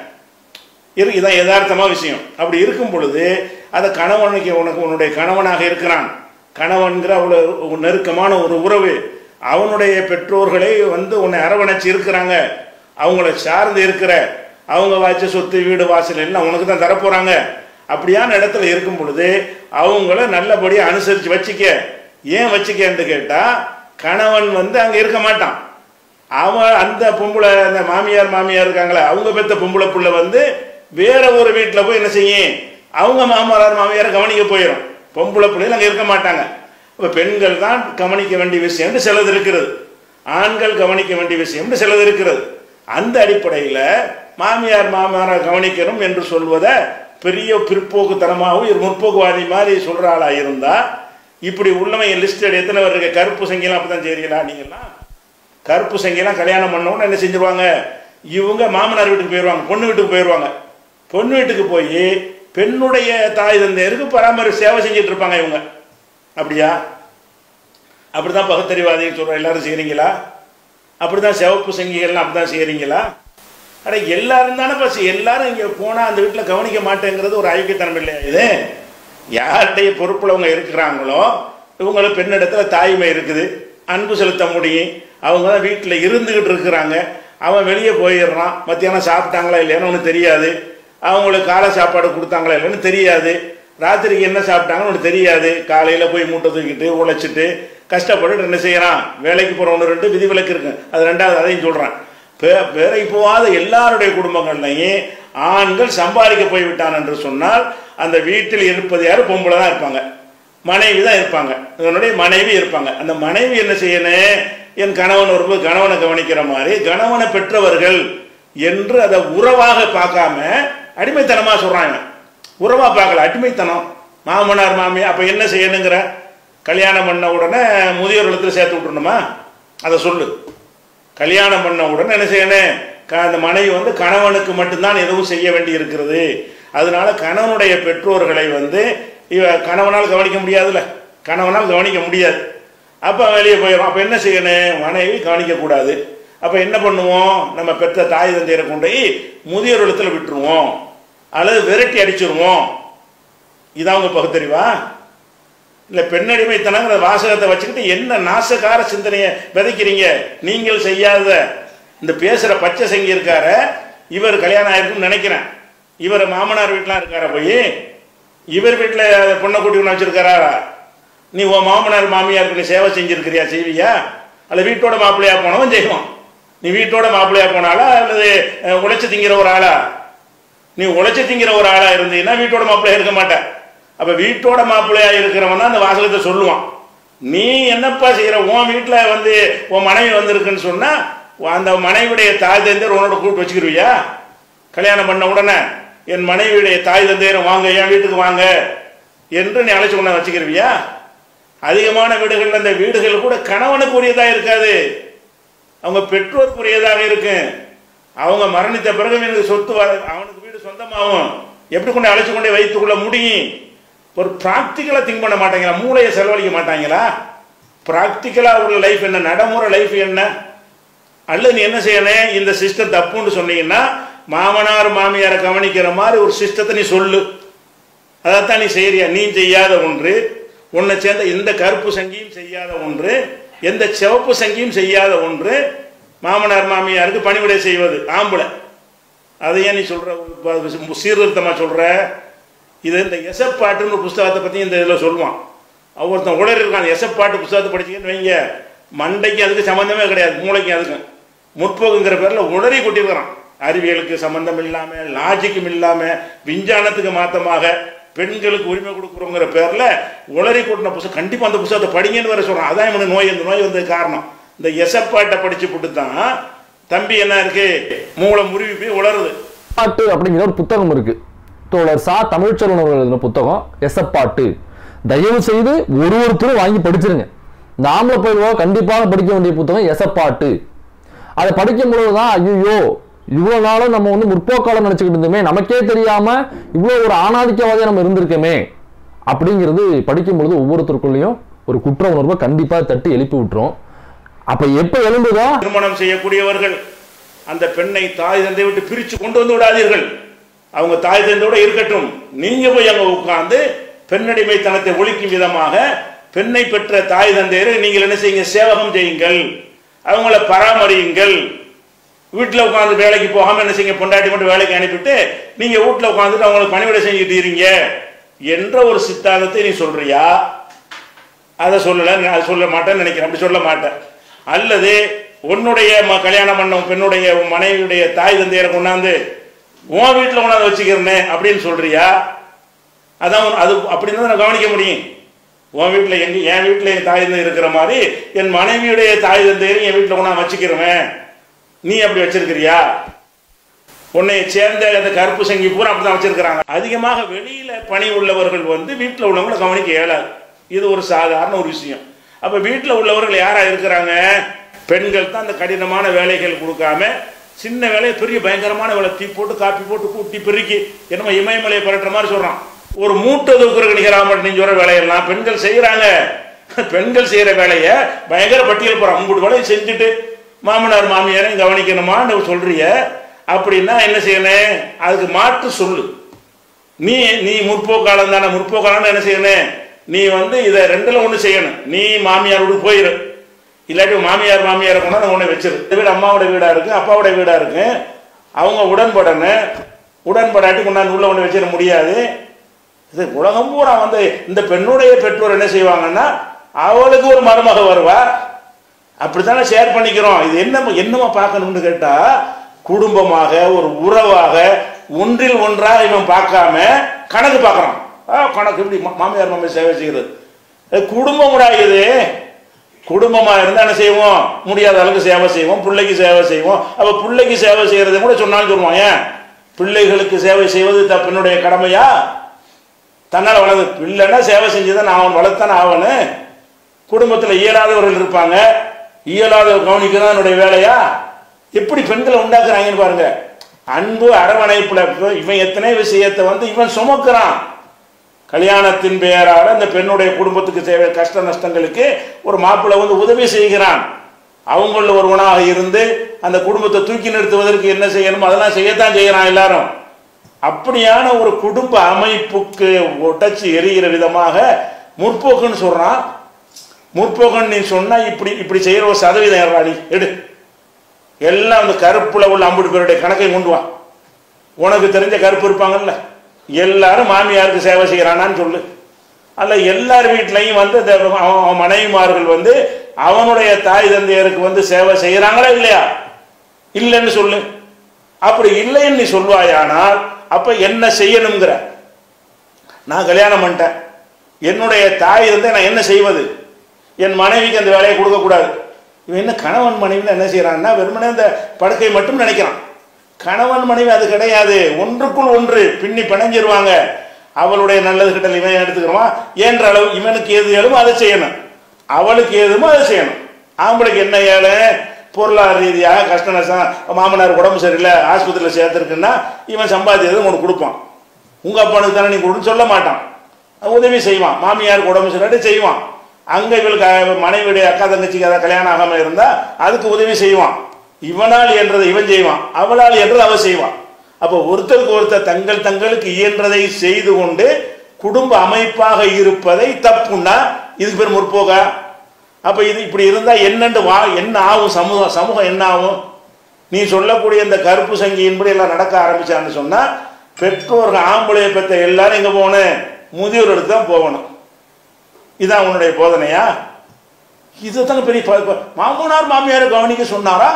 இரு இதான் யதார்த்தமாக விஷயம் அப்படி இருக்கும் பொழுது அந்த கணவனுக்கு உனக்கு உன்னுடைய கணவனாக இருக்கிறான் கணவன்கிற அவ்வளோ நெருக்கமான ஒரு உறவு அவனுடைய பெற்றோர்களே வந்து உன்னை அரவணைச்சு இருக்கிறாங்க அவங்கள சார்ந்து இருக்கிற அவங்க வாய்ச்ச சொத்து வீடு வாசல் எல்லாம் உனக்கு தான் தரப்போறாங்க அப்படியான இடத்துல இருக்கும் பொழுது அவங்கள நல்லபடியாக அனுசரித்து வச்சுக்க ஏன் வச்சுக்கன்னு கேட்டால் கணவன் வந்து அங்கே இருக்க மாட்டான் அவன் அந்த பொம்பளை அந்த மாமியார் மாமியார் இருக்காங்களே அவங்க பெத்த பொம்பளை புள்ள வந்து வேற ஒரு வீட்டில் போய் என்ன செய்யும் அவங்க மாமனார் மாமியாரை கவனிக்க போயிடும் பொம்பளை பிள்ளைகள் அங்கே இருக்க மாட்டாங்க இப்போ பெண்கள் தான் கவனிக்க வேண்டிய விஷயம்னு சிலது இருக்கிறது ஆண்கள் கவனிக்க வேண்டிய விஷயம்னு சிலது இருக்கிறது அந்த அடிப்படையில் மாமியார் மாமனாரை கவனிக்கணும் என்று சொல்வதை பெரிய பிற்போக்குத்தனமாகவும் ஒரு முற்போக்குவாதி மாதிரி சொல்கிற ஆளாக இருந்தால் இப்படி உள்ளவன் லிஸ்ட் எத்தனை பேர் இருக்கு கருப்பு சங்கிலாம் அப்படி தான் செய்றீங்களா நீங்கள்லாம் கருப்பு சங்கிலாம் கல்யாணம் பண்ணவொன்னு என்ன செஞ்சிருவாங்க இவங்க மாமனார் வீட்டுக்கு போயிடுவாங்க பொண்ணு வீட்டுக்கு போயிடுவாங்க பொண்ணு வீட்டுக்கு போய் பெண்ணுடைய தாய் தந்தையருக்கு பராமரி சேவை செஞ்சுட்டு இருப்பாங்க இவங்க அப்படியா அப்படிதான் பகுத்தறிவாதிகள் சொல்ற எல்லாரும் செய்றீங்களா அப்படிதான் சிவப்பு சங்கிகள்லாம் அப்படிதான் செய்றீங்களா அட எல்லாரும் தானே பஸ் எல்லாரும் இங்கே போனால் அந்த வீட்டில் கவனிக்க மாட்டேங்கிறது ஒரு ஐக்கியத்தனம் இல்லையா இது யாருடைய பொறுப்பில் அவங்க இருக்கிறாங்களோ இவங்களுக்கு பெண்ணிடத்துல தாய்மை இருக்குது அன்பு செலுத்த முடியும் அவங்க தான் வீட்டில் இருந்துக்கிட்டு இருக்கிறாங்க அவன் வெளியே போயிடுறான் மத்தியானம் சாப்பிட்டாங்களா இல்லையான்னு ஒன்றும் தெரியாது அவங்களுக்கு காலை சாப்பாடு கொடுத்தாங்களா இல்லைன்னு தெரியாது ராத்திரிக்கு என்ன சாப்பிட்டாங்கன்னு ஒன்று தெரியாது காலையில் போய் மூட்டை தூக்கிட்டு உழைச்சிட்டு கஷ்டப்பட்டு என்ன செய்யறான் வேலைக்கு போகிற ஒன்று ரெண்டு விதிவிலக்கு இருக்கு அது ரெண்டாவது அதையும் சொல்கிறேன் வேலைக்கு போகாத எல்லாருடைய குடும்பங்கள்லையும் ஆண்கள் சம்பாதிக்க போய்விட்டான் என்று சொன்னால் அந்த வீட்டில் இருப்பது யாரும் பொம்பளை தான் இருப்பாங்க மனைவி தான் இருப்பாங்க இதனுடைய மனைவி இருப்பாங்க அந்த மனைவி என்ன செய்யணும் என் கணவன் வரும்போது கணவனை கவனிக்கிற மாதிரி கணவனை பெற்றவர்கள் என்று அதை உறவாக பார்க்காம அடிமைத்தனமா சொல்றாங்க உறவா பார்க்கல அடிமைத்தனம் மாமனார் மாமி அப்ப என்ன செய்யணுங்கிற கல்யாணம் பண்ண உடனே முதியோர் இல்லத்துல சேர்த்து விட்டுணுமா அதை சொல்லு கல்யாணம் பண்ண உடனே என்ன செய்யணும் க- அந்த மனைவி வந்து கணவனுக்கு மட்டும்தான் எதுவும் செய்ய வேண்டி இருக்கிறது அதனால கணவனுடைய பெற்றோர்களை வந்து இவ கணவனால் கவனிக்க முடியாதுல்ல கணவனால் கவனிக்க முடியாது அப்போ வெளியே போயிடும் அப்போ என்ன செய்யணும் மனைவி கவனிக்கக்கூடாது அப்போ என்ன பண்ணுவோம் நம்ம பெற்ற தாய் தந்தையரை கொண்டு போய் முதியோர் இல்லத்துல விட்டுருவோம் அல்லது விரட்டி அடிச்சிருவோம் இதான் உங்க பகுத்தறிவா இல்லை பெண்ணடிமைத்தனங்கிற வாசகத்தை வச்சுக்கிட்டு என்ன நாசகார சிந்தனையை விதைக்கிறீங்க நீங்கள் செய்யாத இந்த பேசுகிற பச்சை சங்கி இருக்கார இவர் கல்யாணம் ஆயிருக்குன்னு நினைக்கிறேன் இவர் மாமனார் வீட்டிலாம் இருக்காரா போய் இவர் வீட்டில் பொண்ணை கூட்டி ஒன்று வச்சிருக்காரா நீ உன் மாமனார் மாமியாருக்கு நீ சேவை செஞ்சிருக்கிறியா செய்வியா அல்ல வீட்டோட மாப்பிள்ளையா போனவன் செய்வான் நீ வீட்டோட மாப்பிள்ளையா போனாலா அல்லது அஹ், உழைச்சு திங்கிற ஒரு ஆளா நீ உழைச்சு திங்கிற ஒரு ஆளா இருந்தீங்கன்னா வீட்டோட மாப்பிள்ளையா இருக்க மாட்ட அப்ப வீட்டோட மாப்பிள்ளையா இருக்கிறவன் தான் அந்த வாசகத்தை சொல்லுவான் நீ என்னப்பா செய்யற உன் வீட்டுல வந்து உன் மனைவி வந்திருக்குன்னு சொன்னா அந்த மனைவியுடைய தாய் தந்தையர் உன்னோட கூப்பிட்டு வச்சுக்கிருவியா கல்யாணம் பண்ண உடனே என் மனைவியுடைய தாய் தந்தையரை வாங்க என் வீட்டுக்கு வாங்க என்று நீ அழைச்சு கொண்டு வச்சுக்கிருவியா அதிகமான வீடுகள் அந்த வீடுகள் கூட கணவனுக்கு உரியதாக இருக்காது அவங்க பெற்றோருக்குரியதாக இருக்கு அவங்க மரணித்த பிறகு எனக்கு சொத்து வர- அவனுக்கு வீடு சொந்தமாகும் எப்படி கொண்டு அழைச்சு கொண்டு வைத்துக்கொள்ள முடியும் ஒரு ப்ராக்டிக்கலாக திங்க் பண்ண மாட்டாங்களா மூளையை செலவழிக்க மாட்டாங்களா ப்ராக்டிக்கலாக உள்ள லைஃப் என்ன நடைமுறை லைஃப் என்ன அல்லது நீ என்ன செய்யணும் இந்த சிஸ்டம் தப்புன்னு சொன்னீங்கன்னா மாமனார் மாமியாரை கவனிக்கிற மாதிரி ஒரு சிஸ்டத்தை நீ சொல்லு அதைத்தான் நீ செய்யறியா நீ செய்யாத ஒன்று உன்னை சேர்ந்த எந்த கருப்பு சங்கியும் செய்யாத ஒன்று எந்த சிவப்பு சங்கியும் செய்யாத ஒன்று மாமனார் மாமியாருக்கு பணிவிடை செய்வது ஆம்பளை அதை ஏன் நீ சொல்ற ப- சீர்திருத்தமா சொல்ற இது இந்த எசப்பாட்டுன்னு ஒரு புஸ்தகத்தை பத்தி இந்த இதில் சொல்லுவான் ஒருத்தன் உளறி இருக்கான் எசப்பாட்டு புஸ்தகத்தை படிச்சீங்கன்னு வைங்க மண்டைக்கு அதுக்கு சம்மந்தமே கிடையாது மூளைக்கு அதுக்கும் முற்போக்குங்கிற பேர்ல உளறி கொட்டிருக்கிறான் அறிவியலுக்கு சம்பந்தம் இல்லாம லாஜிக்கும் இல்லாம விஞ்ஞானத்துக்கு மாத்தமாக பெண்களுக்கு உரிமை கொடுக்குறோங்கிற பேர்ல உளறி கொட்டின புத்தகம் கண்டிப்பா அந்த புத்தகத்தை படிங்கன்னு வேற சொல்றான் அதான் இவனுக்கு நோய் இந்த நோய் வந்தது காரணம் இந்த எசப்பாட்டை படிச்சு போட்டு தான் தம்பி என்ன இருக்கு மூளை முறிவி போய் உளருது பாட்டு அப்படிங்கிற ஒரு புத்தகம் இருக்கு தோழர் சா தமிழ்ச்செல்வன் அவர்கள் எழுதின புத்தகம் எசப்பாட்டு தயவு செய்து ஒரு ஒருத்தரும் வாங்கி படிச்சிருங்க இந்த ஆம்பளை பயிர்வா கண்டிப்பாக படிக்க வேண்டிய புத்தகம் எசப்பாட்டு அதை படிக்கும் பொழுதுதான் ஐயோ இவ்வளவு நாளும் நம்ம வந்து முற்போக்காலம் நினைச்சுக்கிட்டு இருந்தோமே நமக்கே தெரியாம இவ்வளவு ஒரு ஆணாதிக்கவாதியா நம்ம இருந்திருக்கோமே அப்படிங்கிறது படிக்கும் பொழுது ஒவ்வொருத்தருக்குள்ளேயும் ஒரு குற்ற உணர்வை கண்டிப்பா தட்டி எழுப்பி விட்டுரும் அப்ப எப்ப எழும்புதோ திருமணம் செய்யக்கூடியவர்கள் அந்த பெண்ணை தாய் தந்தை விட்டு பிரிச்சு கொண்டு வந்து விடாதீர்கள் அவங்க தாய் தந்தையோட இருக்கட்டும் நீங்க போய் அங்க உட்கார்ந்து பெண்ணடிமைத்தனத்தை ஒழிக்கும் விதமாக பெண்ணை பெற்ற தாய் தந்தையரை நீங்கள் என்ன செய்யுங்க சேவகம் செய்யுங்கள் அவங்கள பராமரியுங்கள் வீட்டில் உட்காந்து வேலைக்கு போகாம என்ன செய்யுங்க பொண்டாட்டி மட்டும் வேலைக்கு அனுப்பிட்டு நீங்க வீட்டில் உட்காந்துட்டு அவங்களுக்கு பணிவிடை செஞ்சுட்டு இருங்க என்ற ஒரு சித்தாந்தத்தை நீ சொல்றியா அதை சொல்லல நான் அதை சொல்ல மாட்டேன்னு நினைக்கிறேன் அப்படி சொல்ல மாட்டேன் அல்லது உன்னுடைய ம- கல்யாணம் பண்ண பெண்ணுடைய உன் மனைவியுடைய தாய் தந்தையரை கொண்டாந்து உன் வீட்டில் கொண்டாந்து வச்சுக்கிறேனே அப்படின்னு சொல்றியா அதான் உன்- அது அப்படின்னு தான் நான் கவனிக்க முடியும் உன் வீட்டில் எங்க என் வீட்டில் என் தாய் தந்தை இருக்கிற மாதிரி என் மனைவியுடைய தாய் தந்தையரை என் வீட்டில் கொண்டாந்து வச்சுக்கிறேன் நீ அப்படி வச்சிருக்கிறியா உன்னை சேர்ந்த அந்த கருப்பு சங்கி பூரா அப்படிதான் வச்சிருக்கிறாங்க அதிகமாக வெளியில பணி உள்ளவர்கள் வந்து வீட்டில் உள்ளவங்களை கவனிக்க இயலாது இது ஒரு சாதாரண ஒரு விஷயம் அப்ப வீட்டில் உள்ளவர்கள் யாரா இருக்கிறாங்க பெண்கள் தான் அந்த கடினமான வேலைகள் கொடுக்காம சின்ன வேலையை பெரிய பயங்கரமான வேலை தீ போட்டு காப்பி போட்டு கூட்டி பெருக்கி என்னமோ இமயமலையை பரட்டுற மாதிரி சொல்றான் ஒரு மூட்டை தூக்குறதுக்கு நிகராம நீங்க சொல்ற வேலையெல்லாம் பெண்கள் செய்யறாங்க பெண்கள் செய்யற வேலையை பயங்கர பட்டியல் போறான் உங்களுடைய வேலையை செஞ்சுட்டு மாமனார் மாமியாரையும் கவனிக்கணுமான்னு சொல்றிய அப்படின்னா என்ன செய்யணும் அதுக்கு மாற்று சொல்லு நீ நீ முற்போக்காலம் தானே முற்போக்காலம் என்ன செய்யணும் நீ வந்து இதை ரெண்டுல ஒண்ணு செய்யணும் நீ மாமியார் வீடு போயிரு இல்லாட்டி மாமியார் மாமியாரை கொண்டாந்து உன்னை வச்சிரு இந்த வீடு அம்மாவோட வீடா இருக்கு அப்பாவோட வீடா இருக்கு அவங்க உடன்படணும் உடன்படாட்டி கொண்டாந்து உள்ள ஒண்ணு வச்சிட முடியாது இது உலகம் பூரா வந்து இந்த பெண்ணுடைய பெற்றோர் என்ன செய்வாங்கன்னா அவளுக்கு ஒரு மருமக வருவா அப்படித்தானே ஷேர் பண்ணிக்கிறோம் இது என்ன என்னமா பார்க்கணும்னு கேட்டா குடும்பமாக ஒரு உறவாக ஒன்றில் ஒன்றாக இவன் பார்க்காம கணக்கு பார்க்கறான் ஆ, கணக்கு எப்படி மா- மாமியார் மாமியார் சேவை செய்கிறது இது குடும்பம் கூட இது குடும்பமா இருந்தா என்ன செய்வோம் முடியாத அளவுக்கு சேவை செய்வோம் பிள்ளைக்கு சேவை செய்வோம் அப்ப பிள்ளைக்கு சேவை செய்யறதை கூட சொன்னாலும் சொல்லுவான் ஏன் பிள்ளைகளுக்கு சேவை செய்வது த- பெண்ணுடைய கடமையா தன்னால் வளர்ந்து பிள்ளைன்னா சேவை செஞ்சுதான் நான் அவன் வளர்த்தானே ஆவனு குடும்பத்தில் இயலாதவர்கள் இருப்பாங்க இயலாதவர் கவனிக்கிறது என்னுடைய வேலையா எப்படி பெண்களை உண்டாக்குறாங்கன்னு பாருங்க அன்பு அரவணைப்புல இப்ப இவன் எத்தனை விஷயத்தை வந்து இவன் சுமக்கிறான் கல்யாணத்தின் பெயரால அந்த பெண்ணுடைய குடும்பத்துக்கு தேவை கஷ்ட நஷ்டங்களுக்கு ஒரு மாப்பிள்ளை வந்து உதவி செய்கிறான் அவங்கள ஒருவனாக இருந்து அந்த குடும்பத்தை தூக்கி நிறுத்துவதற்கு என்ன செய்யணும் அதெல்லாம் செய்யத்தான் செய்யறான் எல்லாரும் அப்படியான ஒரு குடும்ப அமைப்புக்கு உடைச்சு எரிகிற விதமாக முற்போக்குன்னு சொல்றான் முற்போக்குன்னு நீ சொன்னா இப்படி இப்படி செய்யற ஒரு சதவீதம் ஏறா நீ எடு எல்லாம் அந்த கருப்புல உள்ள அம்புட்டு பேருடைய கணக்கை கொண்டு வா உனக்கு தெரிஞ்ச கருப்பு இருப்பாங்கல்ல எல்லாரும் மாமியாருக்கு சேவை செய்கிறானான்னு சொல்லு அல்ல எல்லார் வீட்லையும் வந்து இந்த அவன் அவன் மனைவிமார்கள் வந்து அவனுடைய தாய் தந்தையருக்கு வந்து சேவை செய்கிறாங்களா இல்லையா இல்லைன்னு சொல்லு அப்படி இல்லைன்னு நீ சொல்வாயானால் அப்ப என்ன செய்யணுங்கிற நான் கல்யாணம் பண்ணிட்டேன் என்னுடைய தாய் வந்து நான் என்ன செய்வது என் மனைவிக்கு அந்த வேலையை கொடுக்கக்கூடாது இவன் என்ன கணவன் மனைவின்னு என்ன செய்யறான்னா வெறுமனே இந்த படுக்கை மட்டும் நினைக்கிறான் கணவன் மனைவி அது கிடையாது ஒன்றுக்குள் ஒன்று பின்னி பிணைஞ்சிருவாங்க அவளுடைய நல்லது கிட்ட இவன் எடுத்துக்கிறோமா என்ற அளவு இவனுக்கு எது ஏழுமோ அதை செய்யணும் அவளுக்கு எதுமோ அதை செய்யணும் ஆம்பளைக்கு என்ன ஏழை பொருளாதார ரீதியாக கஷ்ட நஷ்டம் மாமனார் உடம்பு சரியில்லை ஆஸ்பத்திரியில் சேர்த்துருக்குன்னா இவன் சம்பாதிச்சது உனக்கு கொடுப்பான் உங்க அப்பனுக்கு தானே நீ கொடுன்னு சொல்ல மாட்டான் உதவி செய்வான் மாமியாருக்கு உடம்பு சரியில்லாட்டி செய்வான் அங்க இவளுக்கு அஹ், மனைவியுடைய அக்கா தங்கச்சிக்கு ஏதாவது கல்யாணம் ஆகாம இருந்தா அதுக்கு உதவி செய்வான் இவனால் என்றதை இவன் செய்வான் அவளால் என்றது அவ செய்வான் அப்போ ஒருத்தருக்கு ஒருத்தர் தங்கள் தங்களுக்கு இயன்றதை செய்து கொண்டு குடும்ப அமைப்பாக இருப்பதை தப்புன்னா இதுக்கு பேர் முற்போக்கா அப்ப இது இப்படி இருந்தா என்னண்டு வா என்ன ஆகும் சமூகம் சமூகம் என்ன ஆகும் நீ சொல்லக்கூடிய இந்த கருப்பு சங்கியின்படி எல்லாம் நடக்க ஆரம்பிச்சான்னு சொன்னா பெற்றோர்கள் ஆம்பளைய பெற்ற எல்லாரும் எங்க போகணும் முதியோர்களுக்கு தான் போகணும் இதான் உன்னுடைய போதனையா இதுதாங்க பெரிய ப- ப- மாமனார் மாமியாரை கவனிக்க சொன்னாரா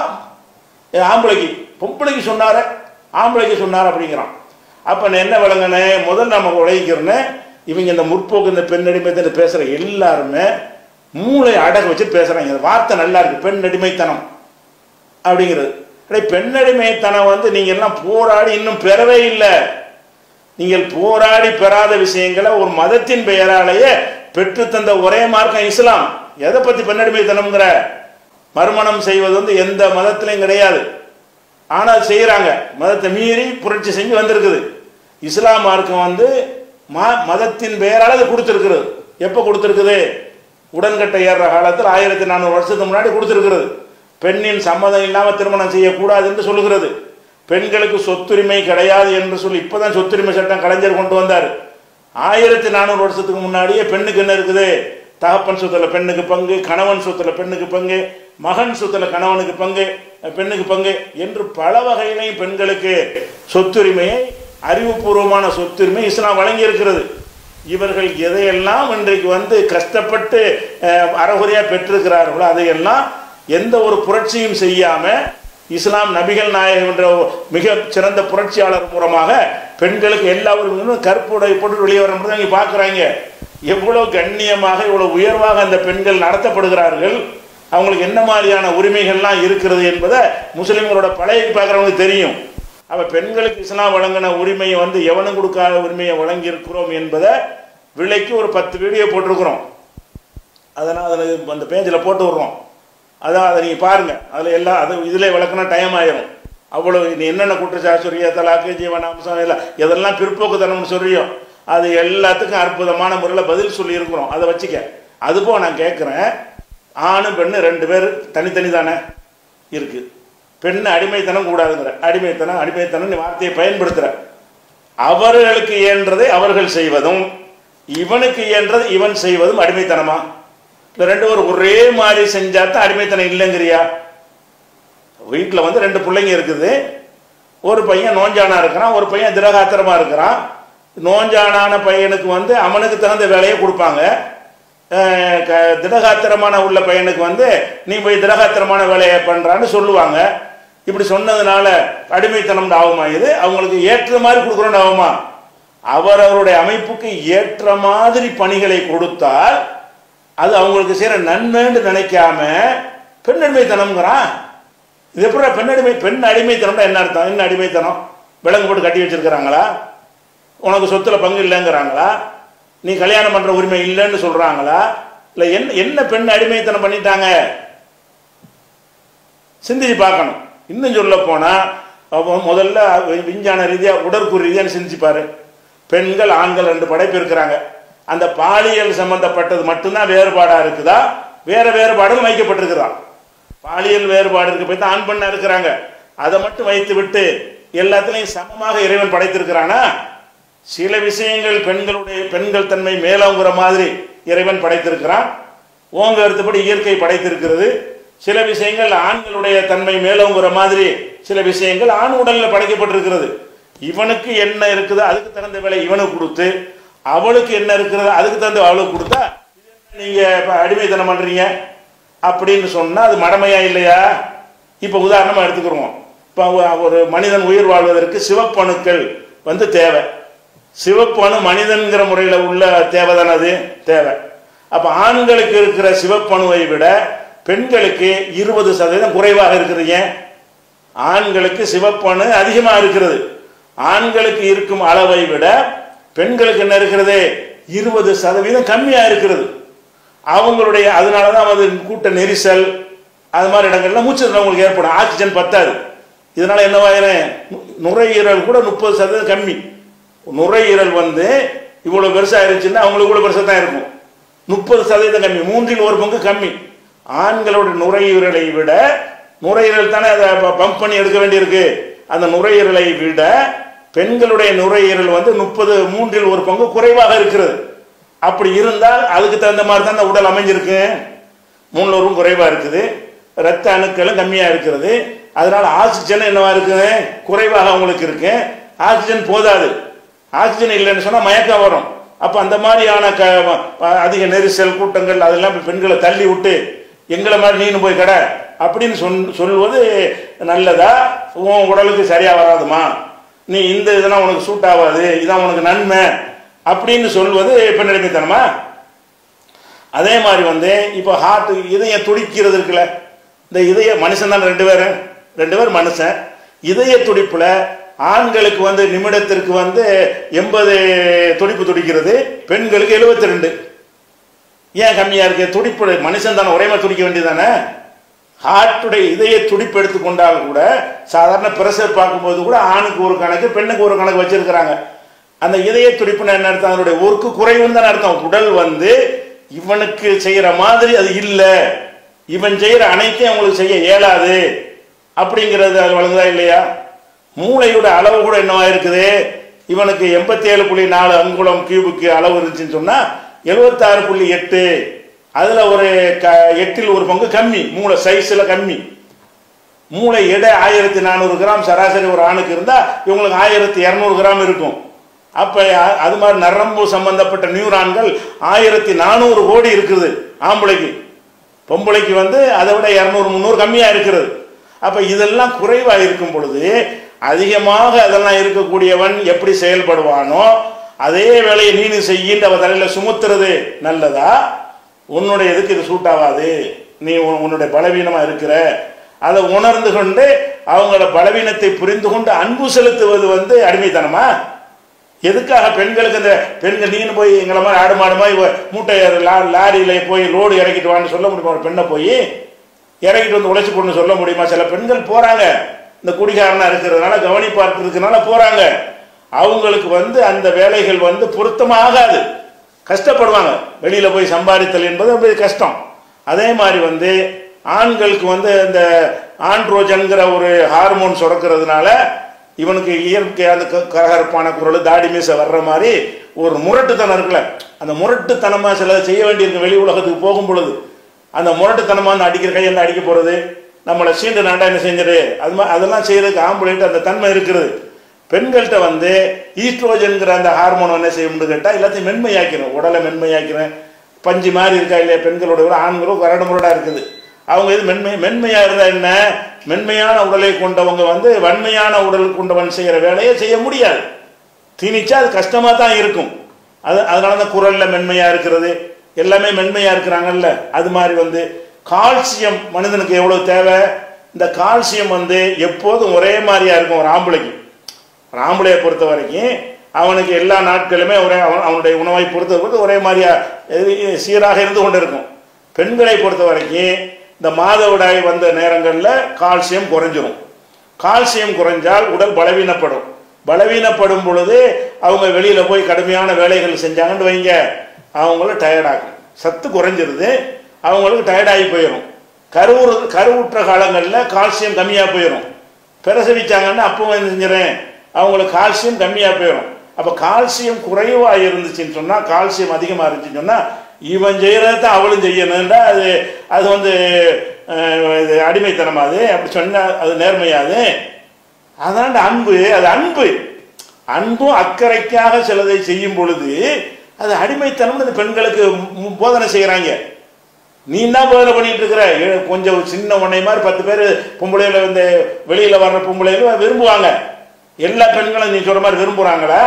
ஏ, ஆம்பளைக்கு பொம்பளைக்கு சொன்னார ஆம்பளைக்கு சொன்னார் அப்படிங்கிறான் அப்ப நான் என்ன விளங்கினேன் முதல் நம்ம உழைக்கிறேன்னு இவங்க இந்த முற்போக்கு இந்த பெண்ணடிமைத்தனை பேசுற எல்லாருமே மூளை அடகு வச்சு பேசுறாங்க இந்த வார்த்தை நல்லா இருக்கு பெண் அடிமைத்தனம் அப்படிங்கிறது அடே, பெண்ணடிமைத்தனம் வந்து நீங்க எல்லாம் போராடி இன்னும் பெறவே இல்லை நீங்கள் போராடி பெறாத விஷயங்களை ஒரு மதத்தின் பெயராலேயே பெற்று தந்த ஒரே மார்க்கம் இஸ்லாம் எதை பத்தி பெண்ணடிமைத்தனம்ங்கிற மறுமணம் செய்வது வந்து எந்த மதத்திலையும் கிடையாது ஆனால் செய்யறாங்க மதத்தை மீறி புரட்சி செஞ்சு வந்திருக்குது இஸ்லாம் மார்க்கம் வந்து ம- மதத்தின் பெயரால் அது கொடுத்துருக்குறது எப்போ கொடுத்துருக்குது உடன்கட்டை ஏறுற காலத்தில் ஆயிரத்தி நானூறு வருஷத்துக்கு முன்னாடி கொடுத்துருக்கிறது பெண்ணின் சம்மதம் இல்லாமல் திருமணம் செய்யக்கூடாது என்று சொல்லுகிறது பெண்களுக்கு சொத்துரிமை கிடையாது என்று சொல்லி இப்பதான் சொத்துரிமை சட்டம் கலைஞர் கொண்டு வந்தார் ஆயிரத்தி நானூறு வருஷத்துக்கு முன்னாடியே பெண்ணுக்கு என்ன இருக்குது தகப்பன் சொத்துல பெண்ணுக்கு பங்கு கணவன் சொத்துல பெண்ணுக்கு பங்கு மகன் சொத்துல கணவனுக்கு பங்கு பெண்ணுக்கு பங்கு என்று பல வகையிலையும் பெண்களுக்கு சொத்துரிமையை அறிவுபூர்வமான சொத்துரிமை இஸ்லாம் வழங்கி இருக்கிறது இவர்கள் எதையெல்லாம் இன்றைக்கு வந்து கஷ்டப்பட்டு அஹ், அறகுறையா பெற்றிருக்கிறார்களோ அதையெல்லாம் எந்த ஒரு புரட்சியும் செய்யாம இஸ்லாம் நபிகள் நாயகம் என்ற மிக சிறந்த புரட்சியாளர் மூலமாக பெண்களுக்கு எல்லா உரிமைகளும் கற்புடை போட்டு வெளியே வரும்போது நீங்க பார்க்குறாங்க எவ்வளவு கண்ணியமாக இவ்வளவு உயர்வாக அந்த பெண்கள் நடத்தப்படுகிறார்கள் அவங்களுக்கு என்ன மாதிரியான உரிமைகள்லாம் இருக்கிறது என்பதை முஸ்லிம்களோட பழைய பார்க்குறவங்களுக்கு தெரியும் அப்ப பெண்களுக்கு இஸ்லாம் வழங்கின உரிமையை வந்து எவனும் கொடுக்காத உரிமையை வழங்கி இருக்கிறோம் என்பதை விலைக்கு ஒரு பத்து வீடியோ போட்டிருக்கிறோம் அதனால் அதில் அந்த பேஜில் போட்டு விட்றோம் அதான் அதை நீங்கள் பாருங்கள் அதில் எல்லாம் அது இதில் விளக்குனா டைம் ஆயிரும் அவ்வளோ நீ என்னென்ன குற்றச்சாட்டு சொல்றியோ தலாக்கு ஜீவனாம்சம் எல்லாம் எதெல்லாம் பிற்போக்குத்தனம்னு சொல்றியோ அது எல்லாத்துக்கும் அற்புதமான முறையில் பதில் சொல்லி இருக்கிறோம் அதை வச்சுக்க அதுபோ நான் கேட்குறேன் ஆணும் பெண்ணு ரெண்டு பேர் தனித்தனி தானே இருக்குது பெண்ணு அடிமைத்தனம் கூடாதுங்கிற அடிமைத்தனம் அடிமைத்தனம் நீ வார்த்தையை பயன்படுத்துகிற அவர்களுக்கு இயன்றதை அவர்கள் செய்வதும் இவனுக்கு இயன்றது இவன் செய்வதும் அடிமைத்தனமா இல்லை ரெண்டு பேரும் ஒரே மாதிரி செஞ்சா தான் அடிமைத்தனம் இல்லைங்கிறியா வீட்டில் வந்து ரெண்டு பிள்ளைங்க இருக்குது ஒரு பையன் நோஞ்சானா இருக்கிறான் ஒரு பையன் திரகாத்திரமா இருக்கிறான் நோஞ்சானான பையனுக்கு வந்து அவனுக்கு தகுந்த வேலையை கொடுப்பாங்க அஹ் க- திடகாத்திரமான உள்ள பையனுக்கு வந்து நீ போய் திடகாத்திரமான வேலையை பண்றான்னு சொல்லுவாங்க இப்படி சொன்னதுனால அடிமைத்தனம் ஆகுமா இது அவங்களுக்கு ஏற்ற மாதிரி கொடுக்குறோன்னு ஆகுமா அவரவருடைய அமைப்புக்கு ஏற்ற மாதிரி பணிகளை கொடுத்தால் அது அவங்களுக்கு செய்யற நன்மைன்னு நினைக்காம பெண் அடிமைத்தனம்ங்கிறான் இது எப்படி பெண் அடிமை பெண் அடிமைத்தனம்னா என்ன அர்த்தம் என்ன அடிமைத்தனம் விலங்கு போட்டு கட்டி வச்சிருக்கிறாங்களா உனக்கு சொத்துல பங்கு இல்லைங்கிறாங்களா நீ கல்யாணம் பண்ற உரிமை இல்லைன்னு சொல்றாங்களா இல்ல என்ன என்ன பெண் அடிமைத்தனம் பண்ணிட்டாங்க சிந்திச்சு பார்க்கணும் இன்னும் சொல்ல போனா அப்போ முதல்ல விஞ்ஞான ரீதியா உடற்கூறு ரீதியாக சிந்திச்சு பாரு பெண்கள் ஆண்கள் ரெண்டு படைப்பு இருக்கிறாங்க அந்த பாலியல் சம்பந்தப்பட்டது மட்டும்தான் வேறுபாடா இருக்குதா வேற வேறுபாடுகள் வைக்கப்பட்டிருக்குதா பாலியல் வேறுபாடு இருக்கு போய் தான் ஆண் பெண்ணா இருக்கிறாங்க அதை மட்டும் வைத்து விட்டு எல்லாத்துலயும் சமமாக இறைவன் படைத்திருக்கிறானா சில விஷயங்கள் பெண்களுடைய பெண்கள் தன்மை மேலோங்கிற மாதிரி இறைவன் படைத்திருக்கிறான் ஓங்க கருத்துப்படி இயற்கை படைத்திருக்கிறது சில விஷயங்கள் ஆண்களுடைய தன்மை மேலோங்கிற மாதிரி சில விஷயங்கள் ஆண் உடல்ல படைக்கப்பட்டிருக்கிறது இவனுக்கு என்ன இருக்குதோ அதுக்கு தகுந்த வேலை இவனுக்கு கொடுத்து அவளுக்கு என்ன இருக்கிறதோ அதுக்கு தகுந்த அவளுக்கு கொடுத்தா இது என்ன நீங்க இப்ப அடிமைத்தனம் பண்றீங்க அப்படின்னு சொன்னா அது மடமையா இல்லையா இப்ப உதாரணமா எடுத்துக்கிறோம் இப்ப ஒ- ஒரு மனிதன் உயிர் வாழ்வதற்கு சிவப்பணுக்கள் வந்து தேவை சிவப்பணு மனிதன்கிற முறையில் உள்ள தேவை தானே அது தேவை அப்ப ஆண்களுக்கு இருக்கிற சிவப்பணுவை விட பெண்களுக்கு இருபது சதவீதம் குறைவாக இருக்குது ஏன் ஆண்களுக்கு சிவப்பணு அதிகமாக இருக்கிறது ஆண்களுக்கு இருக்கும் அளவை விட பெண்களுக்கு என்ன இருக்கிறது இருபது சதவீதம் கம்மியா இருக்கிறது அவங்களுடைய அதனால தான் அது கூட்ட நெரிசல் அது மாதிரி இடங்கள்ல மூச்சு திணறல் உங்களுக்கு ஏற்படும் ஆக்சிஜன் பத்தாது இதனால என்னவாயிரும் நு- நுரையீரல் கூட முப்பது சதவீதம் கம்மி நுரையீரல் வந்து இவ்வளவு பெருசா இருந்துச்சுன்னா அவங்களுக்கு கூட பெருசா தான் இருக்கும் முப்பது சதவீதம் கம்மி மூன்றில் ஒரு பங்கு கம்மி ஆண்களோட நுரையீரலை விட நுரையீரல் தானே அதை பம்ப் பண்ணி எடுக்க வேண்டியிருக்கு அந்த நுரையீரலை விட பெண்களுடைய நுரையீரல் வந்து முப்பது மூன்றில் ஒரு பங்கு குறைவாக இருக்கிறது அப்படி இருந்தால் அதுக்கு தகுந்த மாதிரி தான் அந்த உடல் அமைஞ்சிருக்கு மூணுலோரும் குறைவா இருக்குது ரத்த அணுக்களும் கம்மியா இருக்கிறது அதனால ஆக்சிஜன் என்னவா இருக்குது குறைவாக அவங்களுக்கு இருக்கு ஆக்சிஜன் போதாது ஆக்சிஜன் இல்லைன்னு சொன்னா மயக்கம் வரும் அப்ப அந்த மாதிரியான க அ- அதிக நெரிசல் கூட்டங்கள் அதெல்லாம் இப்ப பெண்களை தள்ளி விட்டு எங்களை மாதிரி நீனு போய் கடை அப்படின்னு சொல் சொல்வது நல்லதா உன் உடலுக்கு சரியா வராதுமா நீ இந்த இதெல்லாம் உனக்கு சூட் ஆகாது இதான் உனக்கு நன்மை அப்படின்னு சொல்வது பெண்ணடிமைத்தனமா அதே மாதிரி வந்து இப்போ ஹார்ட் இதயம் துடிக்கிறது இருக்குல்ல இந்த இதய மனுஷன் தான் ரெண்டு பேரும் ரெண்டு பேர் மனுஷன் இதய துடிப்புல ஆண்களுக்கு வந்து நிமிடத்திற்கு வந்து எண்பது துடிப்பு துடிக்கிறது பெண்களுக்கு 72 ரெண்டு ஏன் கம்மியா இருக்கு துடிப்பு மனுஷன் தானே ஒரே மாதிரி துடிக்க வேண்டியதானே ஹார்ட்டுடைய இதய துடிப்பு எடுத்துக்கொண்டால் கூட சாதாரண பிரஷர் பார்க்கும்போது கூட ஆணுக்கு ஒரு கணக்கு பெண்ணுக்கு ஒரு கணக்கு வச்சிருக்கிறாங்க அந்த இதய துடிப்புன்னு என்ன அர்த்தம் அதனுடைய ஒர்க்கு குறைவுன்னு தான் அர்த்தம் உடல் வந்து இவனுக்கு செய்யற மாதிரி அது இல்லை இவன் செய்யற அனைத்தையும் அவங்களுக்கு செய்ய இயலாது அப்படிங்கிறது அது வழங்குதா இல்லையா மூளையோட அளவு கூட என்னவா இருக்குது இவனுக்கு எண்பத்தி ஏழு புள்ளி நாலு அங்குலம் கியூபுக்கு அளவு இருந்துச்சுன்னு சொன்னா எழுபத்தாறு புள்ளி எட்டு அதுல ஒரு க எட்டில் ஒரு பங்கு கம்மி மூளை சைஸ்ல கம்மி மூளை எடை ஆயிரத்தி நானூறு கிராம் சராசரி ஒரு ஆணுக்கு இருந்தா இவங்களுக்கு ஆயிரத்தி இரநூறு கிராம் இருக்கும் அப்ப அ- அது மாதிரி நரம்பு சம்பந்தப்பட்ட நியூரான்கள் ஆயிரத்தி நானூறு கோடி இருக்குது ஆம்பளைக்கு பொம்பளைக்கு வந்து அதை விட இரநூறு முந்நூறு கம்மியா இருக்கிறது அப்ப இதெல்லாம் குறைவா இருக்கும் பொழுது அதிகமாக அதெல்லாம் இருக்கக்கூடியவன் எப்படி செயல்படுவானோ அதே வேலையை நீனு செய்யின்ற அவ தலையில சுமத்துறது நல்லதா உன்னுடைய இதுக்கு இது சூட் ஆகாது நீ உன்- உன்னுடைய பலவீனமா இருக்கிற அதை உணர்ந்து கொண்டு அவங்களோட பலவீனத்தை புரிந்து கொண்டு அன்பு செலுத்துவது வந்து அடிமைத்தனமா எதுக்காக பெண்களுக்கு இந்த பெண்கள் நீனு போய் எங்களை மாதிரி ஆடு மாடு மாதிரி வ- மூட்டை லா- லாரியில போய் லோடு இறக்கிட்டு வான்னு சொல்ல முடியுமா ஒரு பெண்ணை போய் இறக்கிட்டு வந்து உழைச்சி கொண்டு சொல்ல முடியுமா சில பெண்கள் போறாங்க இந்த குடிகாரனா இருக்கிறதுனால கவனிப்பார்த்து இருக்கிறதுனால போறாங்க அவங்களுக்கு வந்து அந்த வேலைகள் வந்து பொருத்தமாகாது கஷ்டப்படுவாங்க வெளியில போய் சம்பாதித்தல் என்பது ரொம்ப கஷ்டம் அதே மாதிரி வந்து ஆண்களுக்கு வந்து இந்த ஆண்ட்ரோஜன்கிற ஒரு ஹார்மோன் சுரக்கிறதுனால இவனுக்கு இயற்கை அந்த க- கரகரப்பான குரல் தாடி மீசை வர்ற மாதிரி ஒரு முரட்டுத்தனம் இருக்குல்ல அந்த முரட்டுத்தனமா சில செய்ய வேண்டியிருக்கு வெளி உலகத்துக்கு போகும் பொழுது அந்த முரட்டுத்தனமா அந்த அடிக்கிற கையில் அடிக்க போறது நம்மளை சீண்டு நாண்டா என்ன செஞ்சிரு அது மாதிரி அதெல்லாம் செய்யறதுக்கு ஆம்பளைட்டு அந்த தன்மை இருக்கிறது பெண்கள்கிட்ட வந்து ஈஸ்ட்ரோஜன்கிற அந்த ஹார்மோன் என்ன செய்யும்னு கேட்டால் எல்லாத்தையும் மென்மையாக்கிறோம் உடலை மென்மையாக்கிறேன் பஞ்சு மாதிரி இருக்கா இல்லையா பெண்களோட விட ஆண்களும் கரடு முரடா இருக்குது அவங்க இது மென்மை மென்மையா இருந்தா என்ன மென்மையான உடலை கொண்டவங்க வந்து வன்மையான உடல் கொண்டவன் செய்யற வேலையை செய்ய முடியாது திணிச்சா அது கஷ்டமா தான் இருக்கும் அது அதனால தான் குரல்ல மென்மையா இருக்கிறது எல்லாமே மென்மையா இருக்கிறாங்கல்ல அது மாதிரி வந்து கால்சியம் மனிதனுக்கு எவ்வளவு தேவை இந்த கால்சியம் வந்து எப்போதும் ஒரே மாதிரியா இருக்கும் ஒரு ஆம்பளைக்கு ஒரு ஆம்பளையை பொறுத்த வரைக்கும் அவனுக்கு எல்லா நாட்களுமே ஒரே அவன் அவனுடைய உணவை பொறுத்த வரைக்கும் ஒரே மாதிரியா எது- சீராக இருந்து கொண்டு இருக்கும் பெண்களை பொறுத்த வரைக்கும் இந்த மாதவிடாய் வந்த நேரங்களில் கால்சியம் குறைஞ்சிரும் கால்சியம் குறைஞ்சால் உடல் பலவீனப்படும் பலவீனப்படும் பொழுது அவங்க வெளியில போய் கடுமையான வேலைகள் செஞ்சாங்கன்னு வைங்க அவங்களும் டயர்டாகும் சத்து குறைஞ்சிருது அவங்களுக்கு டயர்டாகி போயிடும் கருவுறு கருவுற்ற காலங்களில் கால்சியம் கம்மியாக போயிடும் பிரசவிச்சாங்கன்னா அப்போ என்ன செஞ்சிடறேன் அவங்களுக்கு கால்சியம் கம்மியாக போயிடும் அப்போ கால்சியம் குறைவாக இருந்துச்சுன்னு சொன்னால் கால்சியம் அதிகமாக இருந்துச்சுன்னு சொன்னால் இவன் செய்கிறத அவளும் செய்யணும்டா அது அது வந்து அஹ், இது அடிமைத்தனமா அது அப்படி சொன்னால் அது நேர்மையாது அதாண்ட அன்பு அது அன்பு அன்பும் அக்கறைக்காக சிலதை செய்யும் பொழுது அது அடிமைத்தனம்னு இந்த பெண்களுக்கு மு- போதனை செய்கிறாங்க நீ என்ன போதனை பண்ணிட்டு இருக்கிற ஏ, கொஞ்சம் சின்ன உன்னை மாதிரி பத்து பேர் பொம்பளையில வந்து வெளியில வர்ற பொம்பளையில விரும்புவாங்க எல்லா பெண்களும் நீ சொல்ற மாதிரி விரும்புறாங்களா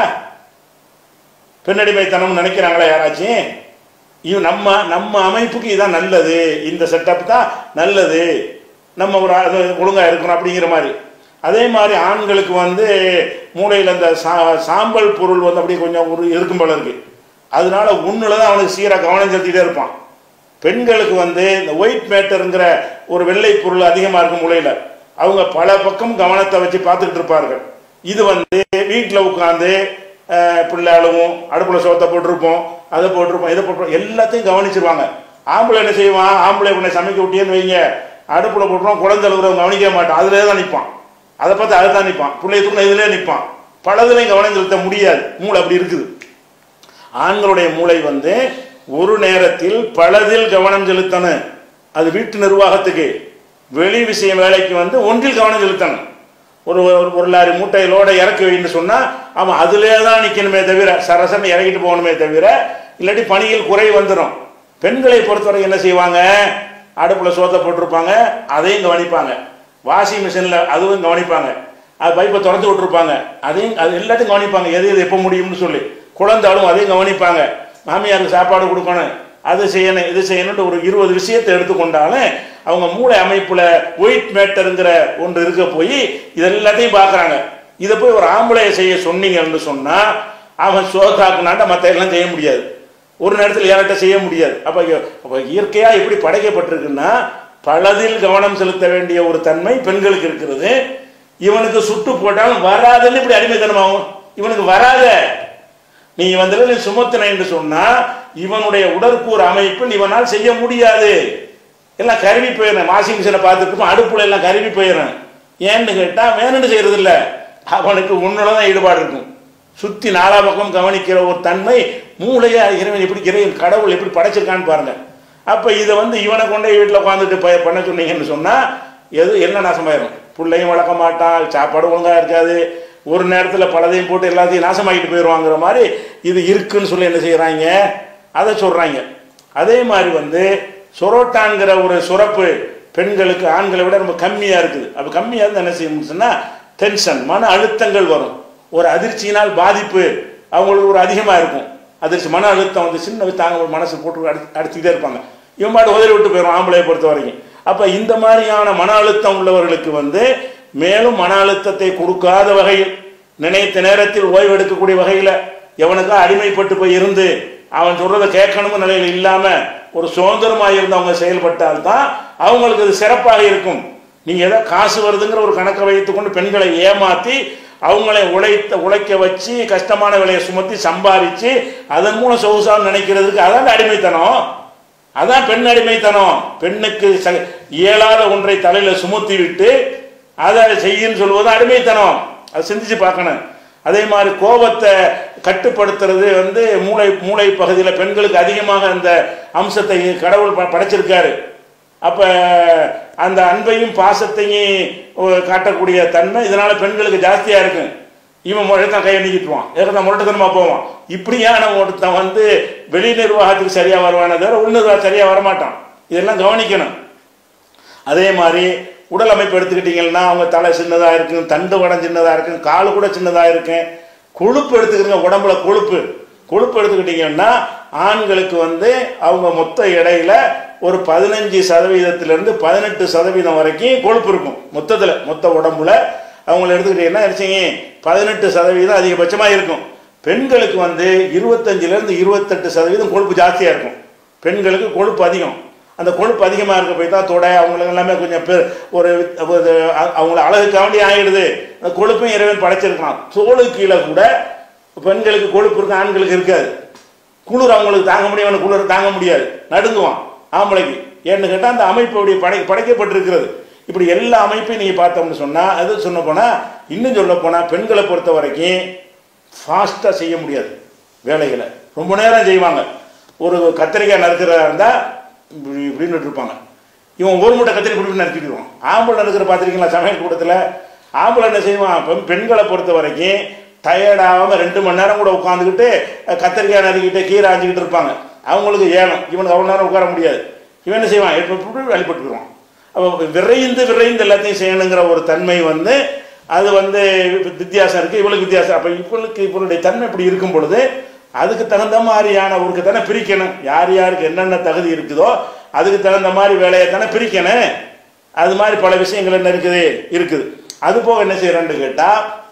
பெண்ணடிமைத்தனம் நினைக்கிறாங்களா யாராச்சும் இது நம்ம நம்ம அமைப்புக்கு இதான் நல்லது இந்த செட்டப் தான் நல்லது நம்ம ஒரு அது ஒழுங்கா இருக்கணும் அப்படிங்கிற மாதிரி அதே மாதிரி ஆண்களுக்கு வந்து மூளையில் அந்த சா சாம்பல் பொருள் வந்து அப்படியே கொஞ்சம் ஒரு இருக்கும் போல இருக்கு அதனால ஒன்றில் தான் அவனுக்கு சீராக கவனம் செலுத்திட்டே இருப்பான் பெண்களுக்கு வந்து இந்த ஒயிட் மேட்டருங்கிற ஒரு வெள்ளை பொருள் அதிகமாக இருக்கும் மூளையில் அவங்க பல பக்கம் கவனத்தை வச்சு பார்த்துக்கிட்டு இருப்பார்கள் இது வந்து வீட்டில் உட்காந்து பிள்ளை அழுவும் அடுப்பில் சோத்தை போட்டிருப்போம் அதை போட்டிருப்போம் இதை போட்டிருப்போம் எல்லாத்தையும் கவனிச்சிருவாங்க ஆம்பளை என்ன செய்வான் ஆம்பளை உன்னை சமைக்க விட்டியேன்னு வைங்க அடுப்பில் போட்டுருவோம் குழந்தை அழுகுறவங்க கவனிக்க மாட்டான் அதிலே தான் நிற்பான் அதை பார்த்து அதை தான் நிற்பான் பிள்ளை தூக்கம் இதிலே நிற்பான் பலதுலையும் கவனம் செலுத்த முடியாது மூளை அப்படி இருக்குது ஆண்களுடைய மூளை வந்து ஒரு நேரத்தில் பலதில் கவனம் செலுத்தணும் அது வீட்டு நிர்வாகத்துக்கு வெளி விஷயம் வேலைக்கு வந்து ஒன்றில் கவனம் செலுத்தணும் ஒரு ஒரு- ஒரு லாரி மூட்டையிலோட இறக்கி வைன்னு சொன்னா அவன் அதிலே தான் நிற்கணுமே தவிர சரசன்னு இறக்கிட்டு போகணுமே தவிர இல்லாட்டி பணியில் குறை வந்துடும் பெண்களை பொறுத்தவரை என்ன செய்வாங்க அடுப்புல சோத்தை போட்டிருப்பாங்க அதையும் கவனிப்பாங்க வாஷிங் மிஷினில் அதுவும் கவனிப்பாங்க அது பைப்பை திறந்து விட்டுருப்பாங்க அதையும் அது எல்லாத்தையும் கவனிப்பாங்க எது எது எப்போ முடியும்னு சொல்லி குழந்தாலும் அதையும் கவனிப்பாங்க மாமியாருக்கு சாப்பாடு கொடுக்கணும் அது செய்யணும் இது செய்யணும்னு ஒரு இருபது விஷயத்தை எடுத்துக்கொண்டாலும் அவங்க மூளை அமைப்புல ஒயிட் மேட்டருங்கிற ஒன்று இருக்க போய் இது எல்லாத்தையும் பார்க்குறாங்க இதை போய் ஒரு ஆம்பளையை செய்ய சொன்னீங்கன்னு சொன்னா அவன் சோகாக்குனாட்ட மற்ற எல்லாம் செய்ய முடியாது ஒரு நேரத்தில் யார்கிட்ட செய்ய முடியாது அப்ப அப்ப இயற்கையா எப்படி படைக்கப்பட்டிருக்குன்னா பலதில் கவனம் செலுத்த வேண்டிய ஒரு தன்மை பெண்களுக்கு இருக்கிறது இவனுக்கு சுட்டு போட்டாலும் வராதுன்னு இப்படி அடிமைத்தனமாகும் இவனுக்கு வராத நீ வந்து நீ சுமத்தின என்று சொன்னா இவனுடைய உடற்கூறு அமைப்பில் இவனால் செய்ய முடியாது எல்லாம் கருவி போயிடும் வாஷிங் மிஷினை பார்த்துட்டு அடுப்புல எல்லாம் கருவி போயிடும் ஏன்னு கேட்டா வேணும்னு செய்யறது இல்ல அவனுக்கு உன்னோட தான் ஈடுபாடு இருக்கும் சுத்தி நாலா பக்கம் கவனிக்கிற ஒரு தன்மை மூளையை இறைவன் எப்படி இறைவன் கடவுள் எப்படி படைச்சிருக்கான்னு பாருங்க அப்ப இதை வந்து இவனை கொண்டே வீட்டில் உட்காந்துட்டு ப- பண்ண சொன்னீங்கன்னு சொன்னா எது என்ன நாசமாயிரும் பிள்ளையும் வளர்க்க மாட்டான் சாப்பாடு ஒழுங்கா இருக்காது ஒரு நேரத்தில் பலதையும் போட்டு எல்லாத்தையும் நாசமாக்கிட்டு போயிடுவாங்கிற மாதிரி இது இருக்குன்னு சொல்லி என்ன செய்யறாங்க அதை சொல்றாங்க அதே மாதிரி வந்து சொரோட்டான்கிற ஒரு சுரப்பு பெண்களுக்கு ஆண்களை விட ரொம்ப கம்மியா இருக்குது அப்ப கம்மியா இருந்தா என்ன செய்யணும்னு சொன்னா டென்ஷன் மன அழுத்தங்கள் வரும் ஒரு அதிர்ச்சியினால் பாதிப்பு அவங்களுக்கு ஒரு அதிகமா இருக்கும் அதிர்ச்சி மன அழுத்தம் வந்து சின்ன தாங்க மனசு போட்டு அடி அடிச்சுக்கிட்டே இருப்பாங்க இவன் பாட்டு உதறி விட்டு போயிடும் ஆம்பளையை பொறுத்த வரைக்கும் அப்ப இந்த மாதிரியான மன அழுத்தம் உள்ளவர்களுக்கு வந்து மேலும் மன அழுத்தத்தை கொடுக்காத வகையில் நினைத்த நேரத்தில் ஓய்வு எடுக்கக்கூடிய வகையில எவனுக்கா அடிமைப்பட்டு போய் இருந்து அவன் சொல்றதை கேட்கணும் நிலையில் இல்லாம ஒரு சுதந்திரமா இருந்து அவங்க செயல்பட்டால் தான் அவங்களுக்கு அது சிறப்பாக இருக்கும் நீங்க ஏதோ காசு வருதுங்கிற ஒரு கணக்கை வைத்துக்கொண்டு பெண்களை ஏமாத்தி அவங்களை உழைத்த உழைக்க வச்சு கஷ்டமான விலையை சுமத்தி சம்பாதிச்சு அதன் மூலம் சொகுசான்னு நினைக்கிறதுக்கு அதான் அடிமைத்தனம் அதான் பெண் அடிமைத்தனம் பெண்ணுக்கு ச- இயலாத ஒன்றை தலையில சுமத்தி விட்டு அதை செய்யுன்னு சொல்லுவது அடிமைத்தனம் அதை சிந்திச்சு பார்க்கணும் அதே மாதிரி கோபத்தை கட்டுப்படுத்துறது வந்து மூளை மூளை பகுதியில் பெண்களுக்கு அதிகமாக அந்த அம்சத்தை கடவுள் ப- படைச்சிருக்காரு அப்ப அந்த அன்பையும் பாசத்தையும் ஒ- காட்டக்கூடிய தன்மை இதனால பெண்களுக்கு ஜாஸ்தியா இருக்கும் இவன் முறைத்தான் கையை நீக்கிட்டுவான் ஏற்கனவே முரட்டுத்தனமா போவான் இப்படியான ஒருத்தன் வந்து வெளி நிர்வாகத்துக்கு சரியா வருவானே தவிர உள் நிர்வாகம் சரியா வரமாட்டான் இதெல்லாம் கவனிக்கணும் அதே மாதிரி உடல் அமைப்பு எடுத்துக்கிட்டீங்கன்னா அவங்க தலை சின்னதா இருக்கும் தண்டு வடம் சின்னதா இருக்கும் காலு கூட சின்னதா இருக்கும் கொழுப்பு எடுத்துக்கிறீங்க உடம்புல கொழுப்பு கொழுப்பு எடுத்துக்கிட்டீங்கன்னா ஆண்களுக்கு வந்து அவங்க மொத்த எடையில ஒரு பதினஞ்சு சதவீதத்திலிருந்து பதினெட்டு சதவீதம் வரைக்கும் கொழுப்பு இருக்கும் மொத்தத்தில் மொத்த உடம்புல அவங்கள எடுத்துக்கிட்டீங்கன்னா நினைச்சீங்க பதினெட்டு சதவீதம் அதிகபட்சமாக இருக்கும் பெண்களுக்கு வந்து இருபத்தஞ்சிலேருந்து இருபத்தெட்டு சதவீதம் கொழுப்பு ஜாஸ்தியாக இருக்கும் பெண்களுக்கு கொழுப்பு அதிகம் அந்த கொழுப்பு அதிகமாக இருக்க போய் தான் தொடை அவங்களுக்கு எல்லாமே கொஞ்சம் பெ ஒரு ஒரு அ- அவங்கள அழகுக்காண்டி ஆகிடுது அந்த கொழுப்பையும் இறைவன் படைச்சிருக்கான் தோலுக்கு கீழே கூட பெண்களுக்கு கொழுப்பு இருக்கும் ஆண்களுக்கு இருக்காது குளிர் அவங்களுக்கு தாங்க முடியும் அவனுக்கு குளிர் தாங்க முடியாது நடுங்குவான் ஆம்பளைக்கு ஏன்னு கேட்டால் அந்த அமைப்பு அப்படி படை படைக்கப்பட்டிருக்கிறது இப்படி எல்லா அமைப்பையும் நீங்கள் பார்த்தோம்னு சொன்னால் அது சொன்ன போனால் இன்னும் சொல்ல போனால் பெண்களை பொறுத்த வரைக்கும் ஃபாஸ்ட்டாக செய்ய முடியாது வேலைகளை ரொம்ப நேரம் செய்வாங்க ஒரு கத்திரிக்காய் நறுக்கிறதா இருந்தால் இப்படி இப்படின்னு இருப்பாங்க இவன் ஒரு மூட்டை கத்திரி இப்படி நறுக்கிடுவான் ஆம்பளை நறுக்கிற பார்த்துருக்கீங்களா சமையல் கூடத்தில் ஆம்பளை என்ன செய்வான் பெண் பெண்களை பொறுத்த வரைக்கும் டயர்டாகாமல் ரெண்டு மணி நேரம் கூட உட்காந்துக்கிட்டு கத்திரிக்காய் நறுக்கிட்டு கீரை ஆஞ்சிக்கிட்டு இருப்பாங்க அவங்களுக்கு ஏலம் இவனுக்கு அவ்வளோ நேரம் உட்கார முடியாது இவன் என்ன செய்வான் இப்படி இப்படி வெளிப்பட்டு போயிடுவான் அப்போ விரைந்து விரைந்து எல்லாத்தையும் செய்யணுங்கிற ஒரு தன்மை வந்து அது வந்து வித்தியாசம் இருக்குது இவளுக்கு வித்தியாசம் அப்போ இவளுக்கு இவளுடைய தன்மை இப்படி இருக்கும் பொழுது அதுக்கு தகுந்த மாதிரியான ஒரு தானே பிரிக்கணும் யார் யாருக்கு என்னென்ன தகுதி இருக்குதோ அதுக்கு தகுந்த மாதிரி வேலையை தானே பிரிக்கணும் அது மாதிரி பல விஷயங்கள் என்ன இருக்குது இருக்குது அது போக என்ன செய்யறேன்னு கேட்டா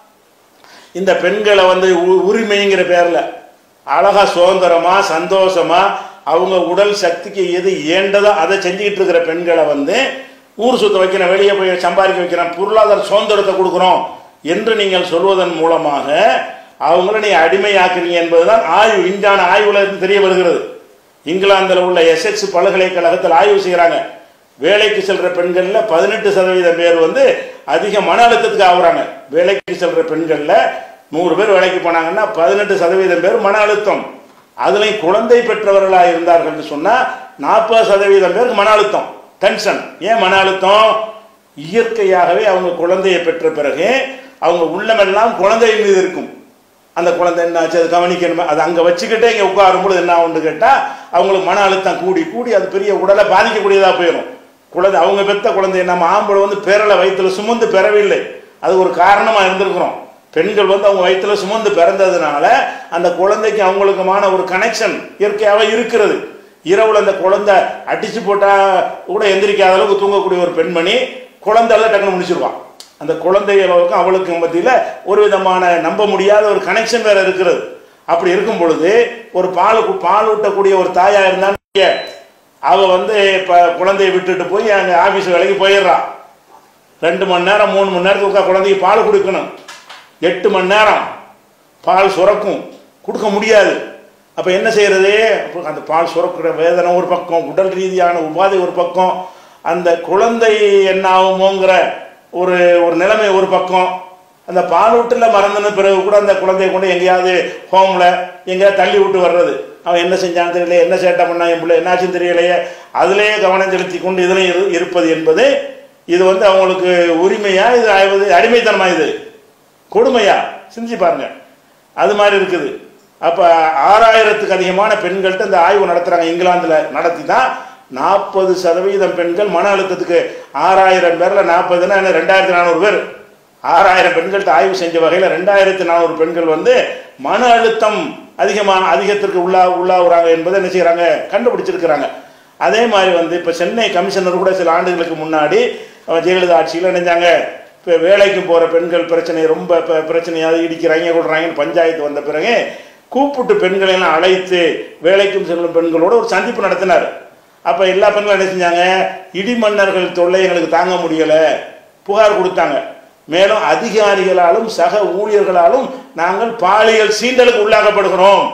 இந்த பெண்களை வந்து உ- உரிமைங்கிற பேர்ல அழகா சுதந்திரமா சந்தோஷமா அவங்க உடல் சக்திக்கு எது ஏண்டதோ அதை செஞ்சுக்கிட்டு இருக்கிற பெண்களை வந்து ஊர் சுத்த வைக்கிறேன் வெளியே போய் சம்பாதிக்க வைக்கிறேன் பொருளாதார சுதந்திரத்தை கொடுக்குறோம் என்று நீங்கள் சொல்வதன் மூலமாக அவங்கள நீ அடிமையாக்குறீங்க என்பதுதான் ஆய்வு விஞ்ஞான ஆய்வுல இருந்து தெரிய வருகிறது இங்கிலாந்துல உள்ள எஸ்எக்ஸ் பல்கலைக்கழகத்தில் ஆய்வு செய்கிறாங்க வேலைக்கு செல்ற பெண்கள்ல பதினெட்டு சதவீதம் பேர் வந்து அதிக மன அழுத்தத்துக்கு ஆகுறாங்க வேலைக்கு செல்ற பெண்கள்ல நூறு பேர் வேலைக்கு போனாங்கன்னா பதினெட்டு சதவீதம் பேர் மன அழுத்தம் அதுலயும் குழந்தை பெற்றவர்களாக இருந்தார்கள் சொன்னா நாற்பது சதவீதம் பேருக்கு மன அழுத்தம் டென்ஷன் ஏன் மன அழுத்தம் இயற்கையாகவே அவங்க குழந்தையை பெற்ற பிறகு அவங்க உள்ளமெல்லாம் குழந்தை மீது இருக்கும் அந்த குழந்தை என்னாச்சு அது கவனிக்கணுமே அது அங்கே வச்சுக்கிட்டே இங்கே உட்காரும்பொழுது என்ன ஆகும்னு கேட்டால் அவங்களுக்கு மன அழுத்தம் கூடி கூடி அது பெரிய உடலை பாதிக்கக்கூடியதாக போயிடும் குழந்தை அவங்க பெத்த குழந்தைய நம்ம ஆம்பளை வந்து பெறலை வயிற்றுல சுமந்து பெறவில்லை அது ஒரு காரணமாக இருந்திருக்கிறோம் பெண்கள் வந்து அவங்க வயிற்றுல சுமந்து பிறந்ததுனால அந்த குழந்தைக்கு அவங்களுக்குமான ஒரு கனெக்ஷன் இயற்கையாகவே இருக்கிறது இரவுல அந்த குழந்தை அடிச்சு போட்டா கூட எந்திரிக்காத அளவுக்கு தூங்கக்கூடிய ஒரு பெண்மணி குழந்தை டக்குன்னு முடிச்சிருவான் அந்த குழந்தைகளுக்கும் அவளுக்கும் மத்தியில ஒரு விதமான நம்ப முடியாத ஒரு கனெக்ஷன் வேற இருக்கிறது அப்படி இருக்கும் பொழுது ஒரு பால் கு- பால் ஊட்டக்கூடிய ஒரு தாயா இருந்தான்னு வைங்க, அவ வந்து இப்ப குழந்தையை விட்டுட்டு போய் அங்க ஆபீஸ் வேலைக்கு போயிடுறா ரெண்டு மணி நேரம் மூணு மணி நேரத்துக்கு உட்கார் குழந்தைக்கு பால் கொடுக்கணும் எட்டு மணி நேரம் பால் சுரக்கும் கொடுக்க முடியாது அப்ப என்ன செய்யறது அப்ப அந்த பால் சுரக்கிற வேதனை ஒரு பக்கம் உடல் ரீதியான உபாதை ஒரு பக்கம் அந்த குழந்தை என்ன ஆகுமோங்கிற ஒரு ஒரு நிலைமை ஒரு பக்கம் அந்த பாலூட்டில் மறந்துன பிறகு கூட அந்த குழந்தைய கொண்டு எங்கேயாவது ஹோம்ல எங்கேயாவது தள்ளி விட்டு வர்றது அவன் என்ன செஞ்சான்னு தெரியல என்ன சேட்டை பண்ணா என் பிள்ளை என்னாச்சுன்னு தெரியலையே அதுலேயே கவனம் செலுத்தி கொண்டு இதில் இரு இருப்பது என்பது இது வந்து அவங்களுக்கு உரிமையா இது ஆய்வது அடிமைத்தனமா இது கொடுமையா சிந்திச்சு பாருங்க அது மாதிரி இருக்குது அப்ப ஆறாயிரத்துக்கு அதிகமான பெண்கள்கிட்ட இந்த ஆய்வு நடத்துறாங்க இங்கிலாந்துல நடத்தி தான் நாற்பது சதவீதம் பெண்கள் மன அழுத்தத்துக்கு ஆறாயிரம் பேர்ல நாற்பதுன்னா என்ன ரெண்டாயிரத்தி நானூறு பேர் ஆறாயிரம் பெண்கள்கிட்ட ஆய்வு செஞ்ச வகையில ரெண்டாயிரத்தி நானூறு பெண்கள் வந்து மன அழுத்தம் அதிகமான அதிகத்திற்கு உள்ளா உள்ளாகுறாங்க என்பதை என்ன செய்யறாங்க கண்டுபிடிச்சிருக்கிறாங்க அதே மாதிரி வந்து இப்போ சென்னை கமிஷனர் கூட சில ஆண்டுகளுக்கு முன்னாடி அஹ், ஜெயலலிதா ஆட்சியில் நினைஞ்சாங்க இப்போ வேலைக்கு போகிற பெண்கள் பிரச்சனை ரொம்ப இப்போ பிரச்சனையாவது இடிக்கிறாங்க கொள்றாங்கன்னு பஞ்சாயத்து வந்த பிறகு கூப்பிட்டு பெண்களை எல்லாம் அழைத்து வேலைக்கும் செல்லும் பெண்களோட ஒரு சந்திப்பு நடத்தினார் அப்போ எல்லா பெண்களும் என்ன செஞ்சாங்க இடிமன்னர்கள் தொல்லை எங்களுக்கு தாங்க முடியலை புகார் கொடுத்தாங்க மேலும் அதிகாரிகளாலும் சக ஊழியர்களாலும் நாங்கள் பாலியல் சீண்டலுக்கு உள்ளாக்கப்படுகிறோம்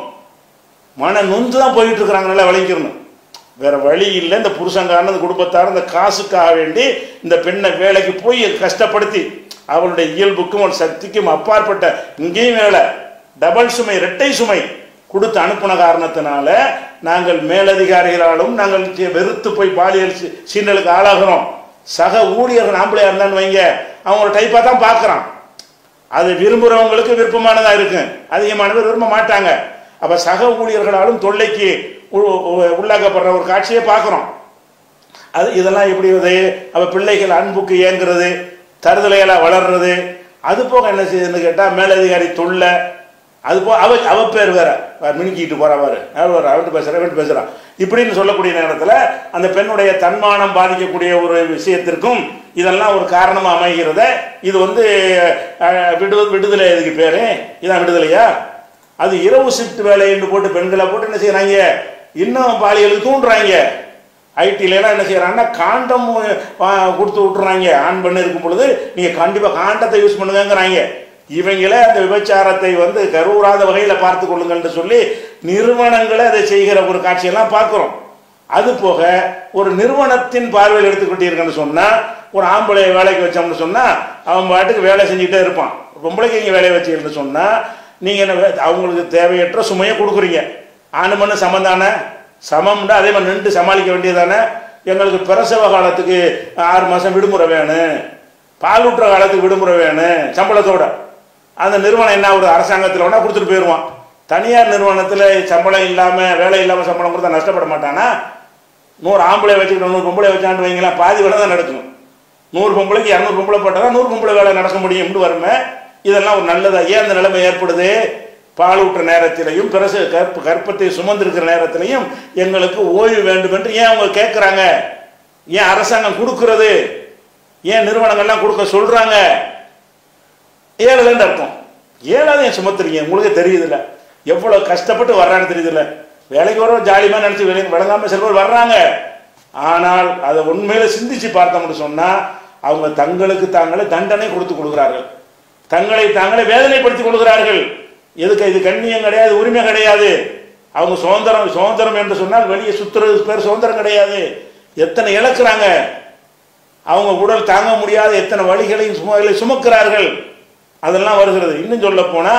மன நொந்து தான் போயிட்டு இருக்கிறாங்க நல்லா விளங்கிக்கணும் வேற வழி இல்லை இந்த புருஷங்காரன் இந்த குடும்பத்தார் இந்த காசுக்காக வேண்டி இந்த பெண்ணை வேலைக்கு போய் கஷ்டப்படுத்தி அவளுடைய இயல்புக்கும் அவள் சக்திக்கும் அப்பாற்பட்ட இங்கேயும் வேலை டபுள் சுமை இரட்டை சுமை கொடுத்து அனுப்புன காரணத்தினால நாங்கள் மேலதிகாரிகளாலும் நாங்கள் சி- வெறுத்து போய் பாலியல் சீ- சீண்டலுக்கு ஆளாகிறோம் சக ஊழியர்கள் ஆம்பளையா இருந்தான்னு வைங்க அவங்க ஒரு டைப்பாக தான் பார்க்குறான் அது விரும்புகிறவங்களுக்கு விருப்பமானதா இருக்கு அதிகமான பேர் விரும்ப மாட்டாங்க அப்ப சக ஊழியர்களாலும் தொல்லைக்கு உ- உ- உள்ளாக்கப்படுற ஒரு காட்சியை பார்க்குறோம் அது இதெல்லாம் எப்படி வருது அவ பிள்ளைகள் அன்புக்கு ஏங்குறது தருதலைகளா வளர்றது அது போக என்ன செய்யுதுன்னு கேட்டா மேலதிகாரி தொல்லை அது போ அவ அவ பேர் வேற வேற மினுக்கிட்டு போறவாரு அவன்ட்டு பேசுற அவன்ட்டு பேசுறான் இப்படின்னு சொல்லக்கூடிய நேரத்துல அந்த பெண்ணுடைய தன்மானம் பாதிக்கக்கூடிய ஒரு விஷயத்திற்கும் இதெல்லாம் ஒரு காரணமா அமைகிறத இது வந்து அஹ், விடு விடுதலை இதுக்கு பேரு இதான் விடுதலையா அது இரவு ஷிஃப்ட் வேலைன்னு போட்டு பெண்களை போட்டு என்ன செய்யறாங்க இன்னும் பாலியலுக்கு தூண்டுறாங்க ஐடில எல்லாம் என்ன செய்யறாங்கன்னா காண்டம் அஹ், கொடுத்து விட்டுறாங்க ஆண் பெண் இருக்கும் பொழுது நீங்க கண்டிப்பா காண்டத்தை யூஸ் பண்ணுங்கங்கிறாங்க இவங்களே அந்த விபச்சாரத்தை வந்து கருவுறாத வகையில பார்த்து கொள்ளுங்கள்னு சொல்லி நிறுவனங்களே அதை செய்கிற ஒரு காட்சியெல்லாம் பார்க்கிறோம் அது போக ஒரு நிறுவனத்தின் பார்வையில் எடுத்துக்கிட்டீர்கள்னு சொன்னா ஒரு ஆம்பளை வேலைக்கு வச்சோம்னு சொன்னா அவன் பாட்டுக்கு வேலை செஞ்சுட்டே இருப்பான் பொம்பளைக்கு இங்கே வேலையை வச்சீங்கன்னு சொன்னா நீங்க என்ன வே- அவங்களுக்கு தேவையற்ற சுமையை கொடுக்குறீங்க ஆணு மண்ணு சமந்தானே சமம்னா அதே மாதிரி நின்று சமாளிக்க வேண்டியதானே எங்களுக்கு பிரசவ காலத்துக்கு ஆறு மாசம் விடுமுறை வேணும் பாலூட்டுற காலத்துக்கு விடுமுறை வேணும் சம்பளத்தோட அந்த நிறுவனம் என்ன ஒரு அரசாங்கத்தில் வேணா கொடுத்துட்டு போயிடுவான் தனியார் நிறுவனத்தில் சம்பளம் இல்லாமல் வேலை இல்லாமல் சம்பளம் கொடுத்தா நஷ்டப்பட மாட்டானா நூறு ஆம்பளை வச்சுக்கிட்டு நூறு பொம்பளை வச்சாண்டு வைங்களேன் பாதி வேலை தான் நடக்கணும் நூறு பொம்பளைக்கு இரநூறு பொம்பளை போட்டால் தான் நூறு பொம்பளை வேலை நடக்க முடியும்னு வருமே இதெல்லாம் ஒரு நல்லதா ஏன் அந்த நிலைமை ஏற்படுது பாலூட்டுற நேரத்திலையும் பிரச கற்ப கற்பத்தை சுமந்திருக்கிற நேரத்திலையும் எங்களுக்கு ஓய்வு வேண்டும் என்று ஏன் அவங்க கேட்குறாங்க ஏன் அரசாங்கம் கொடுக்கிறது ஏன் நிறுவனங்கள்லாம் கொடுக்க சொல்றாங்க ஏழலைன்னு அர்த்தம் ஏழாவது ஏன் சுமத்துறீங்க உங்களுக்கு தெரியுதுல்ல எவ்வளோ கஷ்டப்பட்டு வர்றான்னு தெரியுதுல்ல வேலைக்கு வர ஜாலியமாக நினச்சி வெளியே விளங்காமல் சில பேர் வர்றாங்க ஆனால் அதை உண்மையில சிந்திச்சு பார்த்தோம்னு சொன்னால் அவங்க தங்களுக்கு தாங்களே தண்டனை கொடுத்து கொடுக்குறார்கள் தங்களை தாங்களே வேதனைப்படுத்தி கொடுக்கிறார்கள் எதுக்கு இது கண்ணியம் கிடையாது உரிமை கிடையாது அவங்க சுதந்திரம் சுதந்திரம் என்று சொன்னால் வெளியே சுத்துறது பேர் சுதந்திரம் கிடையாது எத்தனை இழக்கிறாங்க அவங்க உடல் தாங்க முடியாத எத்தனை வழிகளையும் சுமைகளை சுமக்கிறார்கள் அதெல்லாம் வருகிறது இன்னும் சொல்ல போனா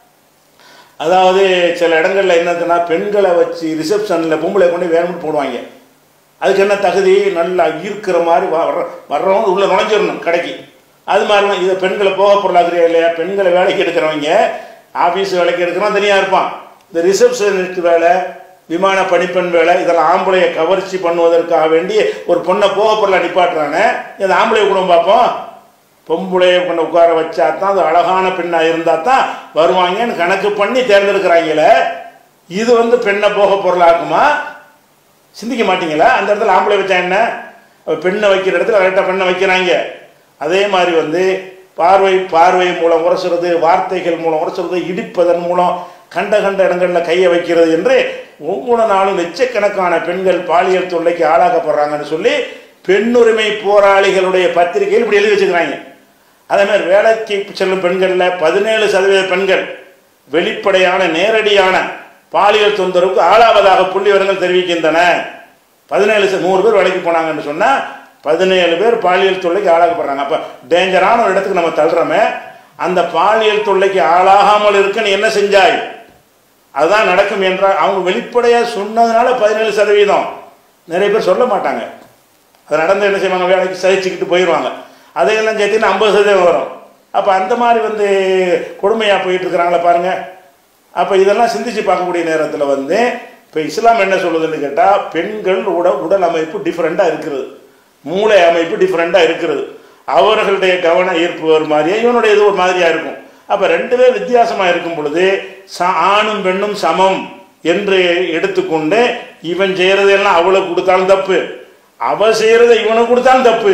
அதாவது சில இடங்கள்ல என்னதுன்னா பெண்களை வச்சு ரிசப்ஷனில் பொம்பளை கொண்டு வேணும்னு போடுவாங்க அதுக்கு என்ன தகுதி நல்லா ஈர்க்கிற மாதிரி வ- வர்ற வர்றவங்க உள்ள நுழைஞ்சிடணும் கடைக்கு அது மாதிரிலாம் இதை பெண்களை போக பொருளாதாரியா இல்லையா பெண்களை வேலைக்கு எடுக்கிறவங்க ஆஃபீஸ் வேலைக்கு எடுக்கிறவன் தனியாக இருப்பான் இந்த ரிசப்ஷனிஸ்ட் வேலை விமான பணிப்பெண் வேலை இதெல்லாம் ஆம்பளையை கவர்ச்சி பண்ணுவதற்காக வேண்டி ஒரு பொண்ணை போக பொருளை நிப்பாட்டுறாங்க இந்த ஆம்பளை குடும்பம் பார்ப்போம் பொம்பளையை கொண்டு உட்கார வச்சா தான் அது அழகான பெண்ணாக இருந்தால் தான் வருவாங்கன்னு கணக்கு பண்ணி தேர்ந்தெடுக்கிறாங்களே இது வந்து பெண்ணை போக பொருளாக்குமா சிந்திக்க மாட்டீங்களா அந்த இடத்துல ஆம்பளை வச்சா என்ன அப்ப பெண்ணை வைக்கிற இடத்துல கரெக்டாக பெண்ணை வைக்கிறாங்க அதே மாதிரி வந்து பார்வை பார்வை மூலம் உரசுறது வார்த்தைகள் மூலம் உரசுறது இடிப்பதன் மூலம் கண்ட கண்ட இடங்களில் கையை வைக்கிறது என்று ஒவ்வொரு நாளும் லட்சக்கணக்கான பெண்கள் பாலியல் தொல்லைக்கு ஆளாக்கப்படுறாங்கன்னு சொல்லி பெண்ணுரிமை போராளிகளுடைய பத்திரிகையில் இப்படி எழுதி வச்சுக்கிறாங்க அதே மாதிரி வேலைக்கு செல்லும் பெண்களில் பதினேழு சதவீத பெண்கள் வெளிப்படையான நேரடியான பாலியல் தொந்தரவுக்கு ஆளாவதாக புள்ளி விவரங்கள் தெரிவிக்கின்றன பதினேழு ச- நூறு பேர் வேலைக்கு போனாங்கன்னு சொன்னால் பதினேழு பேர் பாலியல் தொல்லைக்கு ஆளாக்கப்படுறாங்க அப்போ டேஞ்சரான ஒரு இடத்துக்கு நம்ம தள்ளுறோமே அந்த பாலியல் தொல்லைக்கு ஆளாகாமல் இருக்க நீ என்ன செஞ்சாய் அதுதான் நடக்கும் என்றால் அவங்க வெளிப்படையாக சொன்னதுனால பதினேழு சதவீதம் நிறைய பேர் சொல்ல மாட்டாங்க அது நடந்து என்ன செய்வாங்க வேலைக்கு சகிச்சுக்கிட்டு போயிடுவாங்க அதையெல்லாம் சேர்த்துன்னு ஐம்பது சதவீதம் வரும் அப்போ அந்த மாதிரி வந்து கொடுமையாக போயிட்டு இருக்கிறாங்களே பாருங்க அப்போ இதெல்லாம் சிந்திச்சு பார்க்கக்கூடிய நேரத்தில் வந்து இப்போ இஸ்லாம் என்ன சொல்லுதுன்னு கேட்டால் பெண்கள் உட உடல் அமைப்பு டிஃப்ரெண்ட்டாக இருக்கிறது மூளை அமைப்பு டிஃப்ரெண்ட்டாக இருக்கிறது அவர்களுடைய கவன ஈர்ப்பு ஒரு மாதிரியே இவனுடைய இது ஒரு மாதிரியாக இருக்கும் அப்போ ரெண்டு பேர் வித்தியாசமாக இருக்கும் பொழுது ச ஆணும் பெண்ணும் சமம் என்று எடுத்துக்கொண்டு இவன் செய்கிறதெல்லாம் அவளுக்கு கொடுத்தாலும் தப்பு அவ செய்கிறத இவனுக்கு கொடுத்தாலும் தப்பு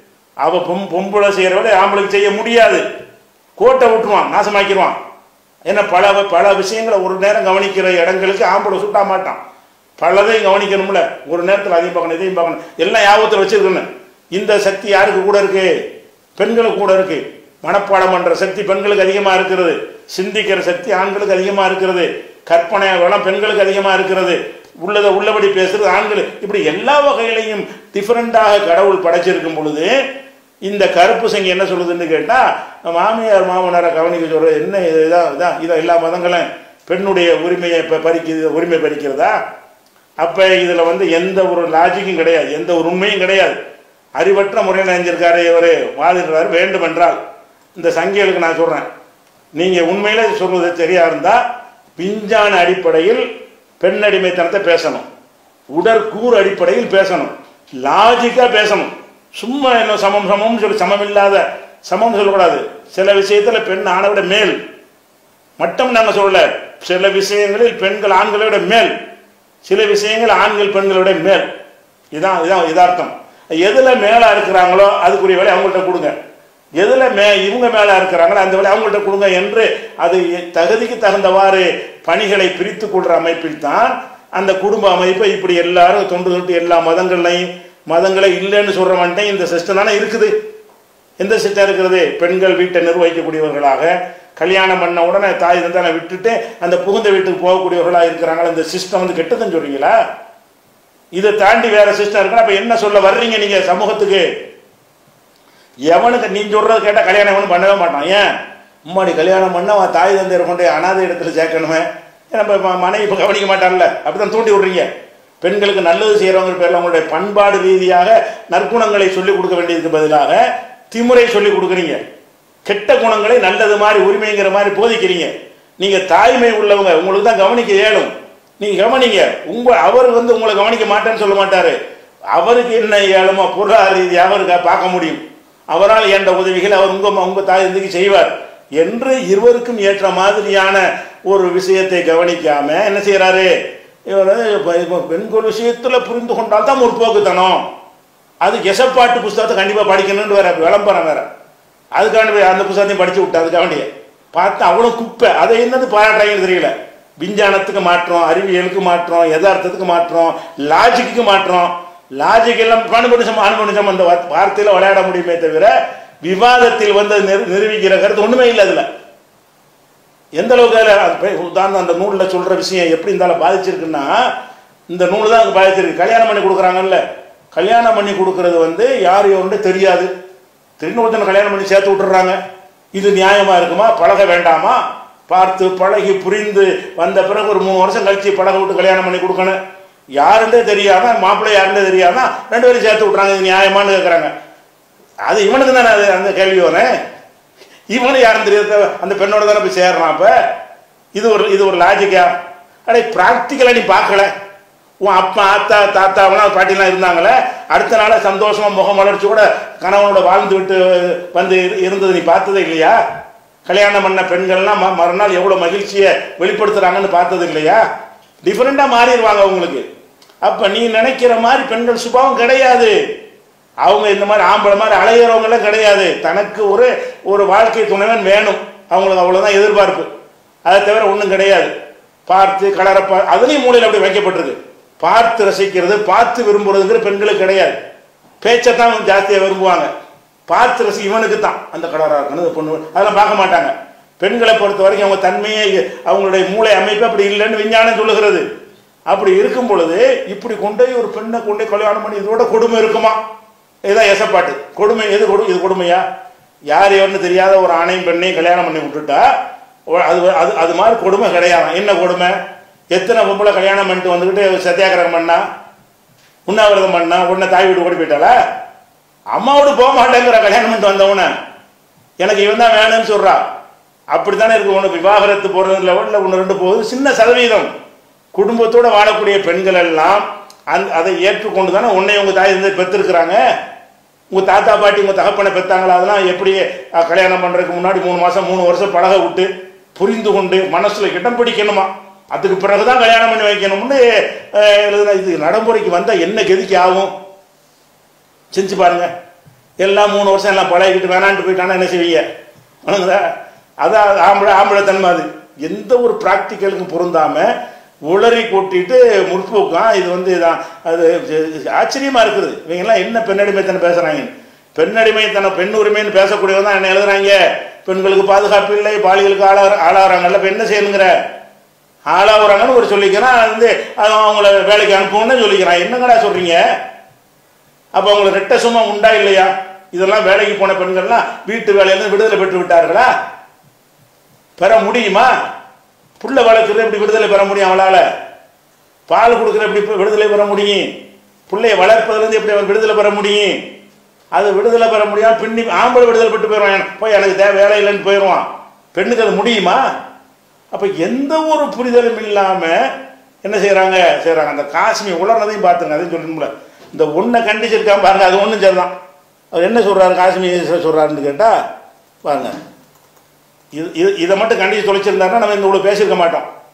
அவ பொம் பொம்பளை செய்கிற விட ஆம்பளுக்கு செய்ய முடியாது கோட்டை விட்டுருவான் நாசமாக்கிடுவான் ஏன்னா பல பல விஷயங்களை ஒரு நேரம் கவனிக்கிற இடங்களுக்கு ஆம்பளை சுட்டா மாட்டான் பலதையும் கவனிக்கணும்ல ஒரு நேரத்தில் அதையும் பார்க்கணும் இதையும் பார்க்கணும் எல்லாம் ஞாபகத்தில் வச்சிருக்கணும் இந்த சக்தி யாருக்கு கூட இருக்கு பெண்களுக்கு கூட இருக்கு மனப்பாடம் பண்ற சக்தி பெண்களுக்கு அதிகமாக இருக்கிறது சிந்திக்கிற சக்தி ஆண்களுக்கு அதிகமாக இருக்கிறது கற்பனை வளம் பெண்களுக்கு அதிகமாக இருக்கிறது உள்ளதை உள்ளபடி பேசுறது ஆண்கள் இப்படி எல்லா வகையிலையும் டிஃப்ரெண்டாக கடவுள் படைச்சிருக்கும் பொழுது இந்த கருப்பு சங்கி என்ன சொல்லுதுன்னு கேட்டா மாமியார் மாமனாரை கவனிக்க சொல்றது என்ன இது இதான் இதான் இதான் எல்லா மதங்களும் பெண்ணுடைய உரிமையை இப்போ பறிக்குது உரிமை பறிக்கிறதா அப்ப இதுல வந்து எந்த ஒரு லாஜிக்கும் கிடையாது எந்த ஒரு உண்மையும் கிடையாது அறிவற்ற முறையில் நினைஞ்சிருக்காரு இவர் வாதிடுறாரு வேண்டும் என்றால் இந்த சங்கிகளுக்கு நான் சொல்றேன் நீங்க உண்மையில சொல்றது சரியா இருந்தா விஞ்ஞான அடிப்படையில் பெண் அடிமைத்தனத்தை பேசணும் உடற்கூறு அடிப்படையில் பேசணும் லாஜிக்கா பேசணும் சும்மா என்ன சமம் சமம்னு சொல்லி சமம் இல்லாத சமம் சொல்லக்கூடாது சில விஷயத்துல பெண் ஆணை விட மேல் மட்டும் நாங்க சொல்லல சில விஷயங்களில் பெண்கள் ஆண்களை விட மேல் சில விஷயங்கள் ஆண்கள் பெண்களை விட மேல் இதான் இதான் யதார்த்தம் எதுல மேலா இருக்கிறாங்களோ அதுக்குரிய வேலை அவங்கள்ட்ட கொடுங்க எதுல மே இவங்க மேல இருக்கிறாங்களோ அந்த வேலை அவங்கள்ட்ட கொடுங்க என்று அது தகுதிக்கு தகுந்தவாறு பணிகளை பிரித்து கொள்ற அமைப்பில் தான் அந்த குடும்ப அமைப்பை இப்படி எல்லாரும் தொண்டு தொட்டு எல்லா மதங்களையும் மதங்களே இல்லைன்னு சொல்றவன்ட்டே இந்த சிஸ்டம் தானே இருக்குது எந்த சிஸ்டம் இருக்கிறது பெண்கள் வீட்டை நிர்வகிக்கக்கூடியவர்களாக கல்யாணம் பண்ண உடனே தாய் தந்தானை விட்டுட்டு அந்த புகுந்த வீட்டுக்கு போகக்கூடியவர்களாக இருக்கிறாங்களா இந்த சிஸ்டம் வந்து கெட்டதுன்னு சொல்றீங்களா இதை தாண்டி வேற சிஸ்டம் இருக்குன்னா அப்ப என்ன சொல்ல வர்றீங்க நீங்க சமூகத்துக்கு எவனுக்கு நீ சொல்றது கேட்டா கல்யாணம் எவனும் பண்ணவே மாட்டான் ஏன் மும்மாடி கல்யாணம் பண்ண அவன் தாய் தந்தையரை கொண்டு அனாதை இடத்துல சேர்க்கணுமே ஏன்னா இப்ப ம- மனைவி இப்ப கவனிக்க மாட்டான்ல அப்படிதான் தூண்டி விடுறீங்க பெண்களுக்கு நல்லது செய்யறவங்க பேர்ல அவங்களுடைய பண்பாடு ரீதியாக நற்குணங்களை சொல்லிக் கொடுக்க வேண்டியதுக்கு பதிலாக திமுறை சொல்லிக் கொடுக்குறீங்க கெட்ட குணங்களை நல்லது மாதிரி உரிமைங்கிற மாதிரி போதிக்கிறீங்க நீங்க தாய்மை உள்ளவங்க உங்களுக்கு தான் கவனிக்க இயலும் நீங்க கவனிங்க உங்க அவர் வந்து உங்களை கவனிக்க மாட்டேன்னு சொல்ல மாட்டாரு அவருக்கு என்ன இயலுமோ பொருளாதார ரீதியாக அவருக்கு பார்க்க முடியும் அவரால் என்ற உதவிகள் அவர் உங்க உங்க தாய் தந்தைக்கு செய்வார் என்று இருவருக்கும் ஏற்ற மாதிரியான ஒரு விஷயத்தை கவனிக்காம என்ன செய்யறாரு இவர் வந்து இப்ப- இப்ப பெண்கள் விஷயத்துல புரிந்து கொண்டால் தான் முற்போக்குத்தனம் அது எசப்பாட்டு புஸ்தகத்தை கண்டிப்பா படிக்கணும்னு வேற விளம்பரம் வேற அதுக்காண்டி போய் அந்த புத்தகத்தையும் படிச்சு விட்டேன் அதுக்காண்டியே பார்த்தா அவ்வளோ குப்பை அதை என்னது பாராட்டுறாங்கன்னு தெரியல விஞ்ஞானத்துக்கு மாற்றம் அறிவியலுக்கு மாற்றம் யதார்த்தத்துக்கு மாற்றம் லாஜிக்கு மாற்றம் லாஜிக் எல்லாம் அனுபவிச்சம் அனுபவிச்சம் அந்த வார்த்தை- வார்த்தையில விளையாட முடியுமே தவிர விவாதத்தில் வந்து நிரு- நிரூபிக்கிற கருத்து ஒண்ணுமே இல்லை அதுல எந்த அளவுக்கு அதுல அது போய் உதாரணம் அந்த நூலில் சொல்ற விஷயம் எப்படி இருந்தாலும் பாதிச்சிருக்குன்னா இந்த நூல் தான் அதுக்கு பாதிச்சிருக்கு கல்யாணம் பண்ணி கொடுக்குறாங்கல்ல கல்யாணம் பண்ணி கொடுக்கறது வந்து யார் எவருன்னு தெரியாது திடீர்னு ஒருத்தனை கல்யாணம் பண்ணி சேர்த்து விட்டுறாங்க இது நியாயமா இருக்குமா பழக வேண்டாமா பார்த்து பழகி புரிந்து வந்த பிறகு ஒரு மூணு வருஷம் கழிச்சு பழக விட்டு கல்யாணம் பண்ணி கொடுக்கணும் யாருன்றே தெரியாம மாப்பிள்ளை யாருன்றே தெரியாம ரெண்டு பேரும் சேர்த்து விட்றாங்க இது நியாயமான்னு கேட்குறாங்க அது இவனுக்கு தானே அது அந்த கேள்வி வரும் இவனு யாரும் தெரியாத அந்த பெண்ணோட தானே போய் சேர்றான் அப்ப இது ஒரு இது ஒரு லாஜிக்கா அடே ப்ராக்டிக்கலா நீ பார்க்கல உன் அப்பா ஆத்தா தாத்தாவெல்லாம் பாட்டிலாம் இருந்தாங்களே அடுத்த நாள சந்தோஷமா முகம் வளர்ச்சி கூட கணவனோட வாழ்ந்து விட்டு வந்து இரு- இருந்தது நீ பார்த்ததே இல்லையா கல்யாணம் பண்ண பெண்கள்லாம் ம- மறுநாள் எவ்வளவு மகிழ்ச்சியை வெளிப்படுத்துறாங்கன்னு பார்த்தது இல்லையா டிஃபரெண்டா மாறிடுவாங்க உங்களுக்கு அப்ப நீ நினைக்கிற மாதிரி பெண்கள் சுபாவம் கிடையாது அவங்க இந்த மாதிரி ஆம்பளை மாதிரி அலையிறவங்க எல்லாம் கிடையாது தனக்கு ஒரு ஒரு வாழ்க்கை துணைவன் வேணும் அவங்களுக்கு அவ்வளவுதான் எதிர்பார்ப்பு அதை தவிர ஒண்ணும் கிடையாது பார்த்து கலரை பா அதுலயும் மூலையில் அப்படி வைக்கப்பட்டிருக்கு பார்த்து ரசிக்கிறது பார்த்து விரும்புறதுங்கிற பெண்களுக்கு கிடையாது பேச்சைத்தான் ஜாஸ்தியா விரும்புவாங்க பார்த்து ரசி இவனுக்கு தான் அந்த கலராக இருக்கணும் இந்த பொண்ணு அதெல்லாம் பார்க்க மாட்டாங்க பெண்களை பொறுத்த வரைக்கும் அவங்க தன்மையே அவங்களுடைய மூளை அமைப்பு அப்படி இல்லைன்னு விஞ்ஞானம் சொல்லுகிறது அப்படி இருக்கும் பொழுது இப்படி கொண்டு போய் ஒரு பெண்ணை கொண்டு போய் கல்யாணம் பண்ணி இதோட கொடுமை இருக்குமா இதுதான் எசப்பாட்டு கொடுமை எது கொடு இது கொடுமையா யார் எவன்னு தெரியாத ஒரு ஆணையும் பெண்ணையும் கல்யாணம் பண்ணி விட்டுட்டா ஒ- அது அது அது மாதிரி கொடுமை கிடையாது என்ன கொடுமை எத்தனை பொம்பளை கல்யாணம் பண்ணிட்டு வந்துக்கிட்டு சத்தியாகிரகம் பண்ணா உண்ணாவிரதம் பண்ணா உடனே தாய் வீடு ஓடி போயிட்டாளா அம்மாவோடு போக மாட்டேங்கிற கல்யாணம் பண்ணிட்டு வந்தவன எனக்கு இவன் தான் வேணும்னு சொல்றா அப்படித்தானே இருக்கு ஒன்று விவாகரத்து போறது லெவலில் ஒன்று ரெண்டு போகுது சின்ன சதவீதம் குடும்பத்தோட வாழக்கூடிய பெண்கள் எல்லாம் அந்த அதை ஏற்றுக்கொண்டு தானே உன்னை உங்க தாய் இருந்து பெற்றிருக்கிறாங்க உங்க தாத்தா பாட்டி உங்க தகப்பனை பெத்தாங்களா அதெல்லாம் எப்படி அஹ், கல்யாணம் பண்றதுக்கு முன்னாடி மூணு மாசம் மூணு வருஷம் பழக விட்டு புரிந்து கொண்டு மனசுல இடம் பிடிக்கணுமா அதுக்கு பிறகுதான் கல்யாணம் பண்ணி வைக்கணும்னு அஹ், எழுதுனா இது நடைமுறைக்கு வந்தா என்ன கதிக்கு ஆகும் செஞ்சு பாருங்க எல்லாம் மூணு வருஷம் எல்லாம் பழகிக்கிட்டு வேணான்ட்டு போயிட்டானா என்ன செய்வீங்க வணங்குதா அதான் ஆம்பளை ஆம்பளை தன்மை அது எந்த ஒரு ப்ராக்டிக்கலுக்கும் பொருந்தாம உளறி கொட்டிட்டு முற்போக்கம் இது வந்து இதான் அது ஆச்சரியமா இருக்குது இவங்கெல்லாம் என்ன பெண்ணடிமைத்தனை பேசுறாங்க பெண்ணடிமைத்தனை பெண் உரிமைன்னு பேசக்கூடியவங்க தான் என்ன எழுதுறாங்க பெண்களுக்கு பாதுகாப்பு இல்லை பாலிகளுக்கு ஆளா ஆளாகிறாங்கல்ல இப்போ என்ன செய்யணுங்கிற ஆளாகிறாங்கன்னு ஒரு சொல்லிக்கிறான் அது வந்து அது அவங்கள வேலைக்கு அனுப்புவோம்னு சொல்லிக்கிறான் என்னங்கடா சொல்றீங்க அப்ப அவங்களுக்கு ரெட்ட சும்மா உண்டா இல்லையா இதெல்லாம் வேலைக்கு போன பெண்கள்லாம் வீட்டு வேலையிலிருந்து விடுதலை பெற்று விட்டார்களா பெற முடியுமா புள்ள வளர்க்குறது எப்படி விடுதலை பெற முடியும் அவளால பால் கொடுக்குற எப்படி இப்ப விடுதலை பெற முடியும் பிள்ளைய வளர்ப்பதிலிருந்து எப்படி அவர் விடுதலை பெற முடியும் அது விடுதலை பெற முடியாம பின்னி ஆம்பளை விடுதலை பெற்று போயிடுவான் போய் எனக்கு தேவை வேலை இல்லைன்னு போயிடுவான் பெண்ணுக்கு அது முடியுமா அப்ப எந்த ஒரு புரிதலும் இல்லாம என்ன செய்றாங்க செய்றாங்க அந்த காஷ்மி உலர்னதையும் பார்த்துங்க அதையும் சொல்லணும்ல இந்த ஒன்றை கண்டிச்சிருக்காம பாருங்க அது ஒன்றும் சரிதான் அவர் என்ன சொல்றாரு காஷ்மி சொல்றாருன்னு கேட்டா பாருங்க இது இது இதை மட்டும் கண்டிச்சு தொலைச்சிருந்தாருன்னா நம்ம இந்த இவ்வளோ பேசியிருக்க மாட்டோம்